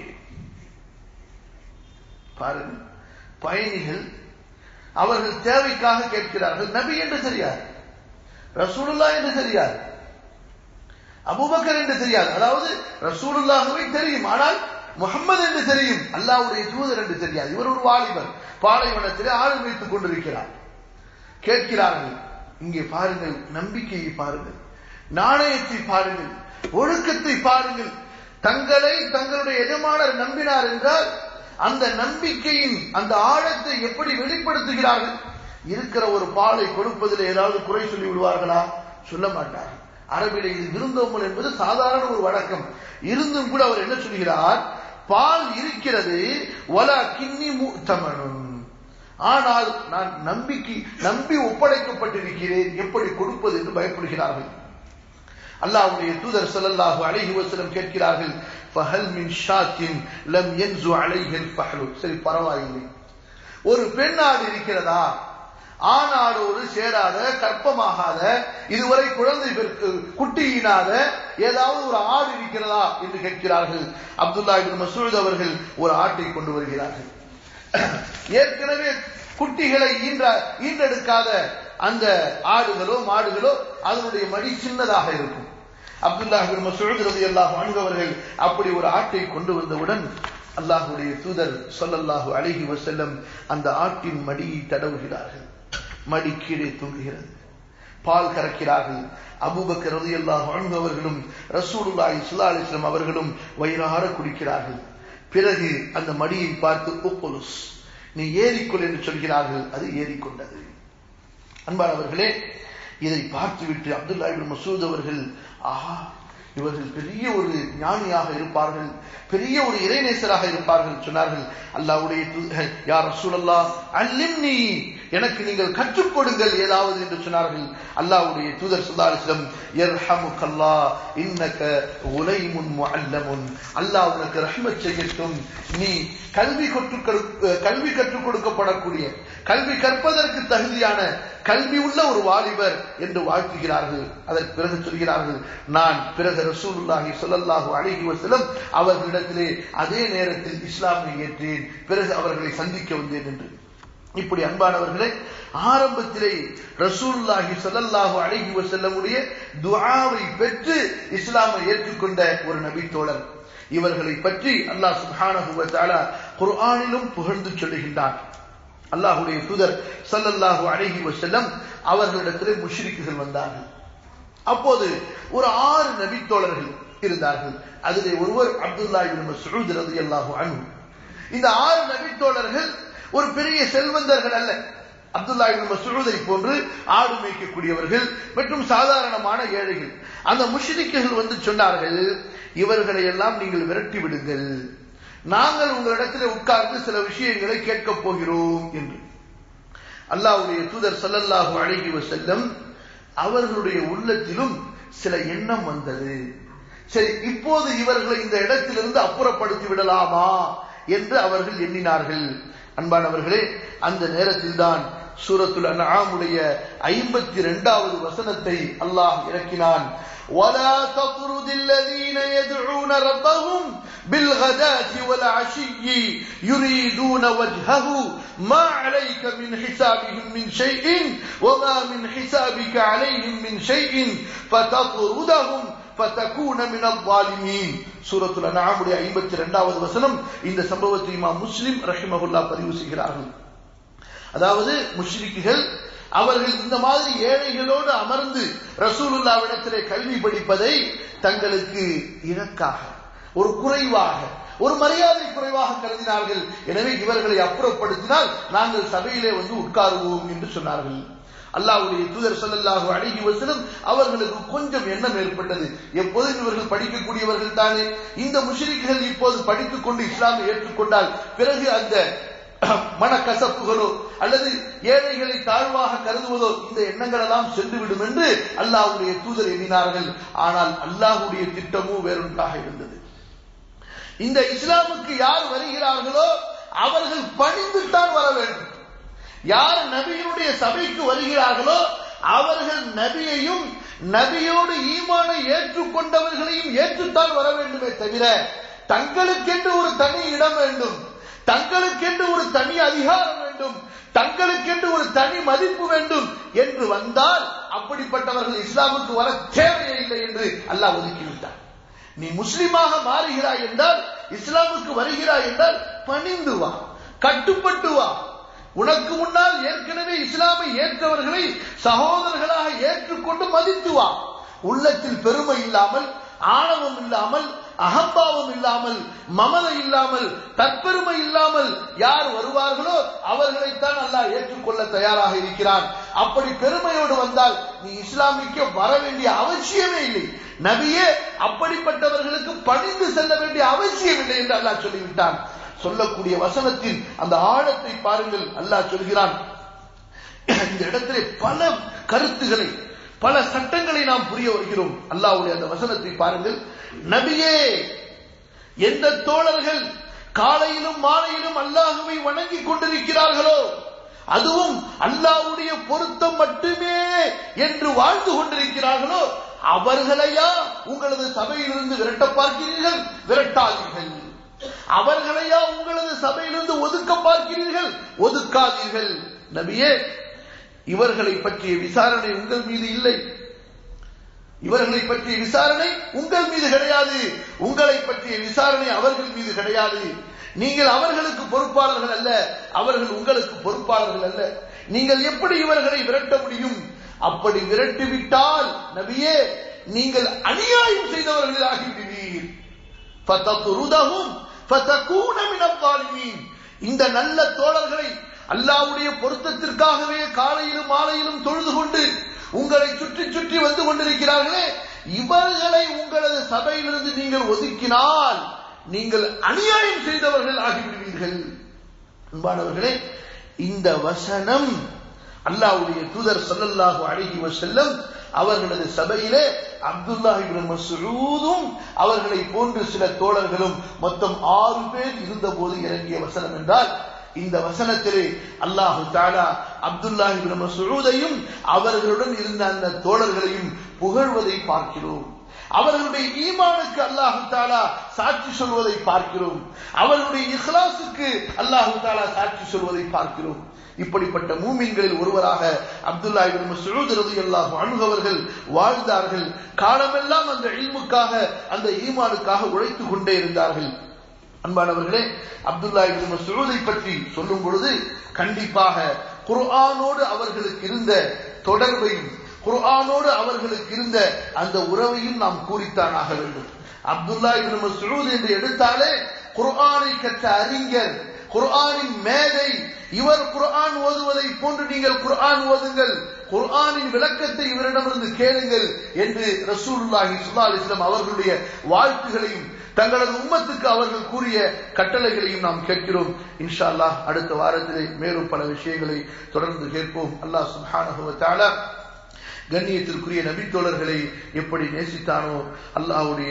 பாருங்கள் பயணிகள் அவர்கள் தேவைக்காக கேட்கிறார்கள் நபி என்று தெரியாது ரசூலுல்லா என்று தெரியாது அபூபக்கர் என்று தெரியாது அதாவது ரசூலுல்லாகவே தெரியும் ஆனால் முகம்மது என்று தெரியும் அல்லாவுடைய தூதர் என்று தெரியாது இவர் ஒரு வாலிபர் பாலைவனத்திலே ஆள் வைத்துக் கொண்டிருக்கிறார் கேட்கிறார்கள் இங்கே பாருங்கள் நம்பிக்கையை பாருங்கள் நாணயத்தை பாருங்கள் ஒழுக்கத்தை பாருங்கள் தங்களை தங்களுடைய எஜமானர் நம்பினார் என்றால் அந்த நம்பிக்கையின் அந்த ஆழத்தை எப்படி வெளிப்படுத்துகிறார்கள் இருக்கிற ஒரு பாலை கொடுப்பதில் ஏதாவது குறை சொல்லி விடுவார்களா சொல்ல மாட்டார்கள் அரபிலே இது விருந்தோம்பல் என்பது சாதாரண ஒரு வழக்கம் இருந்தும் கூட அவர் என்ன சொல்கிறார் பால் இருக்கிறது ஒலா கிண்ணி மூத்தமனும் ஆனால் நான் நம்பிக்கை நம்பி ஒப்படைக்கப்பட்டிருக்கிறேன் எப்படி கொடுப்பது என்று பயப்படுகிறார்கள் அல்லாஹ்வுடைய தூதர் ஸல்லல்லாஹு அலைஹி வஸல்லம் கேட்கிறார்கள் ஃபஹல் மின் ஷாத்தின் லம் யன்சு அலைஹி ஃபஹலு சரி பரவாயில்லை ஒரு பெண்ணாடு இருக்கிறதா ஆணாடோடு சேராத கற்பமாகாத இதுவரை குழந்தை பெருக்கு குட்டியினாத ஏதாவது ஒரு ஆடு இருக்கிறதா என்று கேட்கிறார்கள் அப்துல்லா இப்னு மசூத் அவர்கள் ஒரு ஆட்டை கொண்டு வருகிறார்கள் ஏற்கனவே குட்டிகளை ஈன்ற ஈன்றெடுக்காத அந்த ஆடுகளோ மாடுகளோ அதனுடைய மடி சின்னதாக இருக்கும் அப்துல்லாஹ் இப்னு மஸ்ஊத் ரலியல்லாஹு அன்ஹு அவர்கள் அப்படி ஒரு ஆட்டை கொண்டு வந்தவுடன் அல்லாஹ்வுடைய தூதர் ஸல்லல்லாஹு அலைஹி வஸல்லம் அந்த ஆட்டின் மடியை தடவுகிறார்கள் மடி கீழே தூங்குகிறது பால் கறக்கிறார்கள் அபூபக்கர் ரலியல்லாஹு அன்ஹு அவர்களும் ரசூலுல்லாஹி ஸல்லல்லாஹு அலைஹி வஸல்லம் அவர்களும் வயிறார குடிக்கிறார்கள் பிறகு அந்த மடியை பார்த்து உப்புலுஸ் நீ ஏறிக்கொள் என்று சொல்கிறார்கள் அது ஏறிக்கொண்டது அன்பானவர்களே இதை பார்த்துவிட்டு அப்துல்லா இப்னு மசூத் அவர்கள் ஆஹா இவர்கள் பெரிய ஒரு ஞானியாக இருப்பார்கள் பெரிய ஒரு இறைநேசராக இருப்பார்கள் சொன்னார்கள் அல்லாஹ்வுடைய தூ- யா ரசூலல்லாஹ் அல்லிம்னி எனக்கு நீங்கள் கற்றுக் கொடுங்கள் ஏதாவது என்று சொன்னார்கள் அல்லாஹ்வுடைய தூதர் ஸல்லல்லாஹு அலைஹி வஸல்லம் யர்ஹமுக்கல்லாஹ் இன்னக உலைமுன் முஅல்லமுன் அல்லாஹ் உனக்கு ரஹ்மத் செய்யட்டும் நீ கல்வி கற்றுக் கொடு- கல்வி கற்றுக் கொடுக்கப்படக்கூடிய கல்வி கற்பதற்கு தகுதியான கல்வி உள்ள ஒரு வாலிபர் என்று வாழ்த்துகிறார்கள் அதற்கு பிறகு சொல்கிறார்கள் நான் பிறகு ரசூலுல்லாஹி ஸல்லல்லாஹு அலைஹி வஸல்லம் அவர்களிடத்திலே அதே நேரத்தில் இஸ்லாமை ஏற்றேன் பிறகு அவர்களை சந்திக்க வந்தேன் என்று இப்படி அன்பானவர்களே ஆரம்பத்திலே ரசூலுல்லாஹி ஸல்லல்லாஹு அலைஹி வஸல்லமுடைய துஆவை பெற்று இஸ்லாமை ஏற்றுக்கொண்ட ஒரு நபி தோழர் இவர்களை பற்றி அல்லாஹ் சுப்ஹானஹு வ தஆலா குர்ஆனிலும் புகழ்ந்து சொல்லுகின்றான் அல்லாஹ்வுடைய தூதர் ஸல்லல்லாஹு அலைஹி வஸல்லம் அவர்களிடத்திலே முஷ்ரிக்குகள் வந்தார்கள் அப்போது ஒரு ஆறு நபி தோழர்கள் இருந்தார்கள் அதிலே ஒருவர் அப்துல்லா இப்னு மஸ்ஊத் ரலியல்லாஹு அன்ஹு இந்த ஆறு நபி தோழர்கள் ஒரு பெரிய செல்வந்தர்கள் அல்ல அப்துல்லா இப்னு மஸ்ஊதை போன்று ஆடு மேய்க்கக்கூடியவர்கள் மற்றும் சாதாரணமான ஏழைகள் அந்த முஷ்ரிக்குகள் வந்து சொன்னார்கள் இவர்களை எல்லாம் நீங்கள் விரட்டி விடுங்கள் நாங்கள் உங்களிடத்தில் உட்கார்ந்து சில விஷயங்களை கேட்கப் போகிறோம் என்று அல்லாஹ்வுடைய தூதர் ஸல்லல்லாஹு அலைஹி வஸல்லம் அவர்களுடைய உள்ளத்திலும் சில எண்ணம் வந்தது சரி இப்போது இவர்களை இந்த இடத்திலிருந்து அப்புறப்படுத்தி விடலாமா என்று அவர்கள் எண்ணினார்கள் அன்பானவர்களே அந்த நேரத்தில் தான் சூரத்துல் அன்ஆமுடைய ஐம்பத்தி இரண்டாவது வசனத்தை அல்லாஹ் இறக்கினான் ولا تطرد الذين يدعون ربهم بالغداة والعشي يريدون وجهه ما عليك من حسابهم من شيء وما من حسابك عليهم من شيء فتطردهم فتكون من الظالمين சூரத்துல் அன்ஆமுடைய 52வது வசனம் இந்த சம்பவத்தை இமாம் முஸ்லிம் ரஹிமஹுல்லாஹ் பதிவு செய்கிறார்கள் அதாவது முஷ்ரிக்குகள் அவர்கள் இந்த மாதிரி ஏழைகளோடு அமர்ந்து ரசூலுல்லாவிடத்திலே கல்வி படிப்பதை தங்களுக்கு இலக்காக ஒரு குறைவாக ஒரு மரியாதை குறைவாக கருதினார்கள் எனவே இவர்களை அப்புறப்படுத்தினால் நாங்கள் சபையிலே வந்து உட்காருவோம் என்று சொன்னார்கள் அல்லாஹ்வுடைய தூதர் ஸல்லல்லாஹு அலைஹி வஸல்லம் அவர்களுக்கு கொஞ்சம் எண்ணம் ஏற்பட்டது எப்போதும் இவர்கள் படிக்கக்கூடியவர்கள் தானே இந்த முஷ்ரிக்குகள் இப்போது படித்துக் கொண்டு இஸ்லாமை ஏற்றுக்கொண்டால் பிறகு அந்த மனக்கசப்புகளோ அல்லது ஏழைகளை தாழ்வாக கருதுவதோ இந்த எண்ணங்கள் எல்லாம் சென்றுவிடும் என்று அல்லாஹ்வுடைய தூதர் எண்ணினார்கள் ஆனால் அல்லாஹ்வுடைய திட்டமோ வேறொன்றாக இருந்தது இந்த இஸ்லாமுக்கு யார் வருகிறார்களோ அவர்கள் பணிந்துத்தான் வர வேண்டும் யார் நபியினுடைய சபைக்கு வருகிறார்களோ அவர்கள் நபியையும் நபியோடு ஈமானை ஏற்றுக்கொண்டவர்களையும் ஏற்றுத்தான் வர வேண்டுமே தவிர தங்களுக்கென்று ஒரு தனி இடம் வேண்டும் தங்களுக்கென்று ஒரு தனி அதிகாரம் வேண்டும் தங்களுக்கென்று ஒரு தனி மதிப்பு வேண்டும் என்று வந்தால் அப்படிப்பட்டவர்கள் இஸ்லாமுக்கு வர தேவையே இல்லை என்று அல்லாஹ் ஒதுக்கிவிட்டார் நீ முஸ்லிமாக மாறுகிறாய் என்றால் இஸ்லாமுக்கு வருகிறாய் என்றால் பணிந்து வா கட்டுப்பட்டு வா உனக்கு முன்னால் ஏற்கனவே இஸ்லாமை ஏற்றவர்களை சகோதரர்களாக ஏற்றுக்கொண்டு மதித்து வா உள்ளத்தில் பெருமை இல்லாமல் ஆணவம் இல்லாமல் அகம்பாவம் இல்லாமல் மமதை இல்லாமல் தற்பெருமை இல்லாமல் யார் வருவார்களோ அவர்களைத்தான் அல்லாஹ் ஏற்றுக்கொள்ள தயாராக இருக்கிறான் அப்படி பெருமையோடு வந்தால் நீ இஸ்லாமிக்க வர வேண்டிய அவசியமே இல்லை நபியே அப்படிப்பட்டவர்களுக்கு பணிந்து செல்ல வேண்டிய அவசியம் இல்லை என்று அல்லாஹ் சொல்லிவிட்டான் சொல்லக்கூடிய வசனத்தின் அந்த ஆழத்தை பாருங்கள் அல்லாஹ் சொல்கிறான் இந்த இடத்திலே பல கருத்துக்களை பல சட்டங்களை நாம் புரிய வருகிறோம் அல்லாஹ்வுடைய அந்த வசனத்தை பாருங்கள் நபியே எந்த தோழர்கள் காலையிலும் மாலையிலும் அல்லாஹுவை வணங்கிக் கொண்டிருக்கிறார்களோ அதுவும் அல்லாஹ்வுடைய பொருத்தம் மட்டுமே என்று வாழ்ந்து கொண்டிருக்கிறார்களோ அவர்களையா உங்களது சபையிலிருந்து விரட்ட பார்க்கிறீர்கள் விரட்டாதீர்கள் அவர்களையா உங்களது சபையிலிருந்து ஒதுக்க பார்க்கிறீர்கள் ஒதுக்காதீர்கள் நபியே இவர்களை பற்றிய விசாரணை உங்கள் மீது இல்லை இவர்களை பற்றிய விசாரணை உங்கள் மீது கிடையாது உங்களை பற்றிய விசாரணை அவர்கள் மீது கிடையாது நீங்கள் அவர்களுக்கு பொறுப்பாளர்கள் அல்ல அவர்கள் உங்களுக்கு பொறுப்பாளர்கள் அல்ல நீங்கள் எப்படி இவர்களை விரட்ட முடியும் அப்படி விரட்டிவிட்டால் நபியே நீங்கள் அநியாயம் செய்தவர்கள் ஆகிவிடுவீர் ஃபதத்ருதஹும் ஃபதகூன மினல் ஸாலிமீன் இந்த நல்ல தோழர்களை அல்லாஹ்வுடைய பொருத்தத்திற்காகவே காலையிலும் மாலையிலும் தொழுது கொண்டு உங்களை சுற்றி சுற்றி வந்து கொண்டிருக்கிறார்களே இவர்களை உங்களது சபையிலிருந்து நீங்கள் ஒதுக்கினால் நீங்கள் அநியாயம் செய்தவர்கள் ஆகிவிடுவீர்கள் அன்பானவர்களே இந்த வசனம் அல்லாஹ்வுடைய தூதர் ஸல்லல்லாஹு அலைஹி வஸல்லம் அவர்களது சபையிலே அப்துல்லாஹ் இப்னு மஸ்ஊதும் அவர்களை போன்று சில தோழர்களும் மொத்தம் ஆறு பேர் இருந்தபோது இறங்கிய வசனம் என்றால் இந்த வசனத்திலே அல்லாஹு தாலா அப்துல்லாஹ் இப்னு மஸ்ஊதையும் அவர்களுடன் இருந்த அந்த தோழர்களையும் புகழ்வதை பார்க்கிறோம் அவர்களுடைய ஈமானுக்கு அல்லாஹு தாலா சாட்சி சொல்வதை பார்க்கிறோம் அவர்களுடைய இஹ்லாசுக்கு அல்லாஹு தாலா சாட்சி சொல்வதை பார்க்கிறோம் இப்படிப்பட்ட மூமின்களில் ஒருவராக அப்துல்லா இபின் மஸ்ஊத் ரலியல்லாஹு அன்ஹு அவர்கள் வாழ்ந்தார்கள் காலமெல்லாம் அந்த இல்முக்காக அந்த ஈமானுக்காக உழைத்துக் கொண்டே இருந்தார்கள் அன்பானவர்களே அப்துல்லா இபின் மஸ்ஊதை பற்றி சொல்லும் பொழுது கண்டிப்பாக குர்ஆனோடு அவர்களுக்கு இருந்த தொடர்பையும் குர்ஆனோடு அவர்களுக்கு இருந்த அந்த உறவையும் நாம் கூறித்தான் ஆக வேண்டும் அப்துல்லா இபின் மஸ்ஊத் என்று எடுத்தாலே குர்ஆனை கற்ற அறிஞர் குர்ஆனின் மேதை இவர் குர்ஆன் ஓதுவதை போன்று நீங்கள் குர்ஆன் ஓதுங்கள் குர்ஆனின் விளக்கத்தை இவரிடமிருந்து கேளுங்கள் என்று ரசூலுல்லாஹி ஸல்லல்லாஹு அலைஹி வஸல்லம் அவர்களுடைய வாழ்த்துகளையும் தங்களது உம்மத்துக்கு அவர்கள் கூறிய கட்டளைகளையும் நாம் கேட்கிறோம் இன்ஷா அல்லாஹ் அடுத்த வாரத்திலே மேலும் பல விஷயங்களை தொடர்ந்து கேட்போம் அல்லாஹ் சுப்ஹானஹு வ தஆலா கண்ணியத்திற்குரிய நபித்தோழர்களை எப்படி நேசித்தானோ அல்லாஹ்வுடைய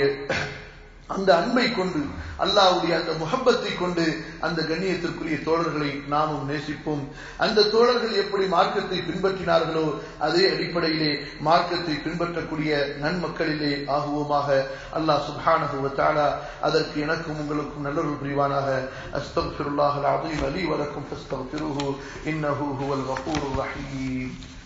அந்த அன்பை கொண்டு அல்லாஹ்வுடைய அந்த முகப்பத்தை கொண்டு அந்த கண்ணியத்திற்குரிய தோழர்களை நாமும் நேசிப்போம் அந்த தோழர்கள் எப்படி மார்க்கத்தை பின்பற்றினார்களோ அதே அடிப்படையிலே மார்க்கத்தை பின்பற்றக்கூடிய நன்மக்களிலே ஆகுவோமாக அல்லாஹ் சுப்ஹானஹு வ தஆலா அதற்கு எனக்கும் உங்களுக்கும் நல்லொரு புரிவானாக அஸ்தக்ஃபிருல்லாஹல் அஸீம் அலி வலக்கும் ஃபஸ்தக்ஃபிருஹு இன்னஹு ஹுவல் கஃபூருர் ரஹீம்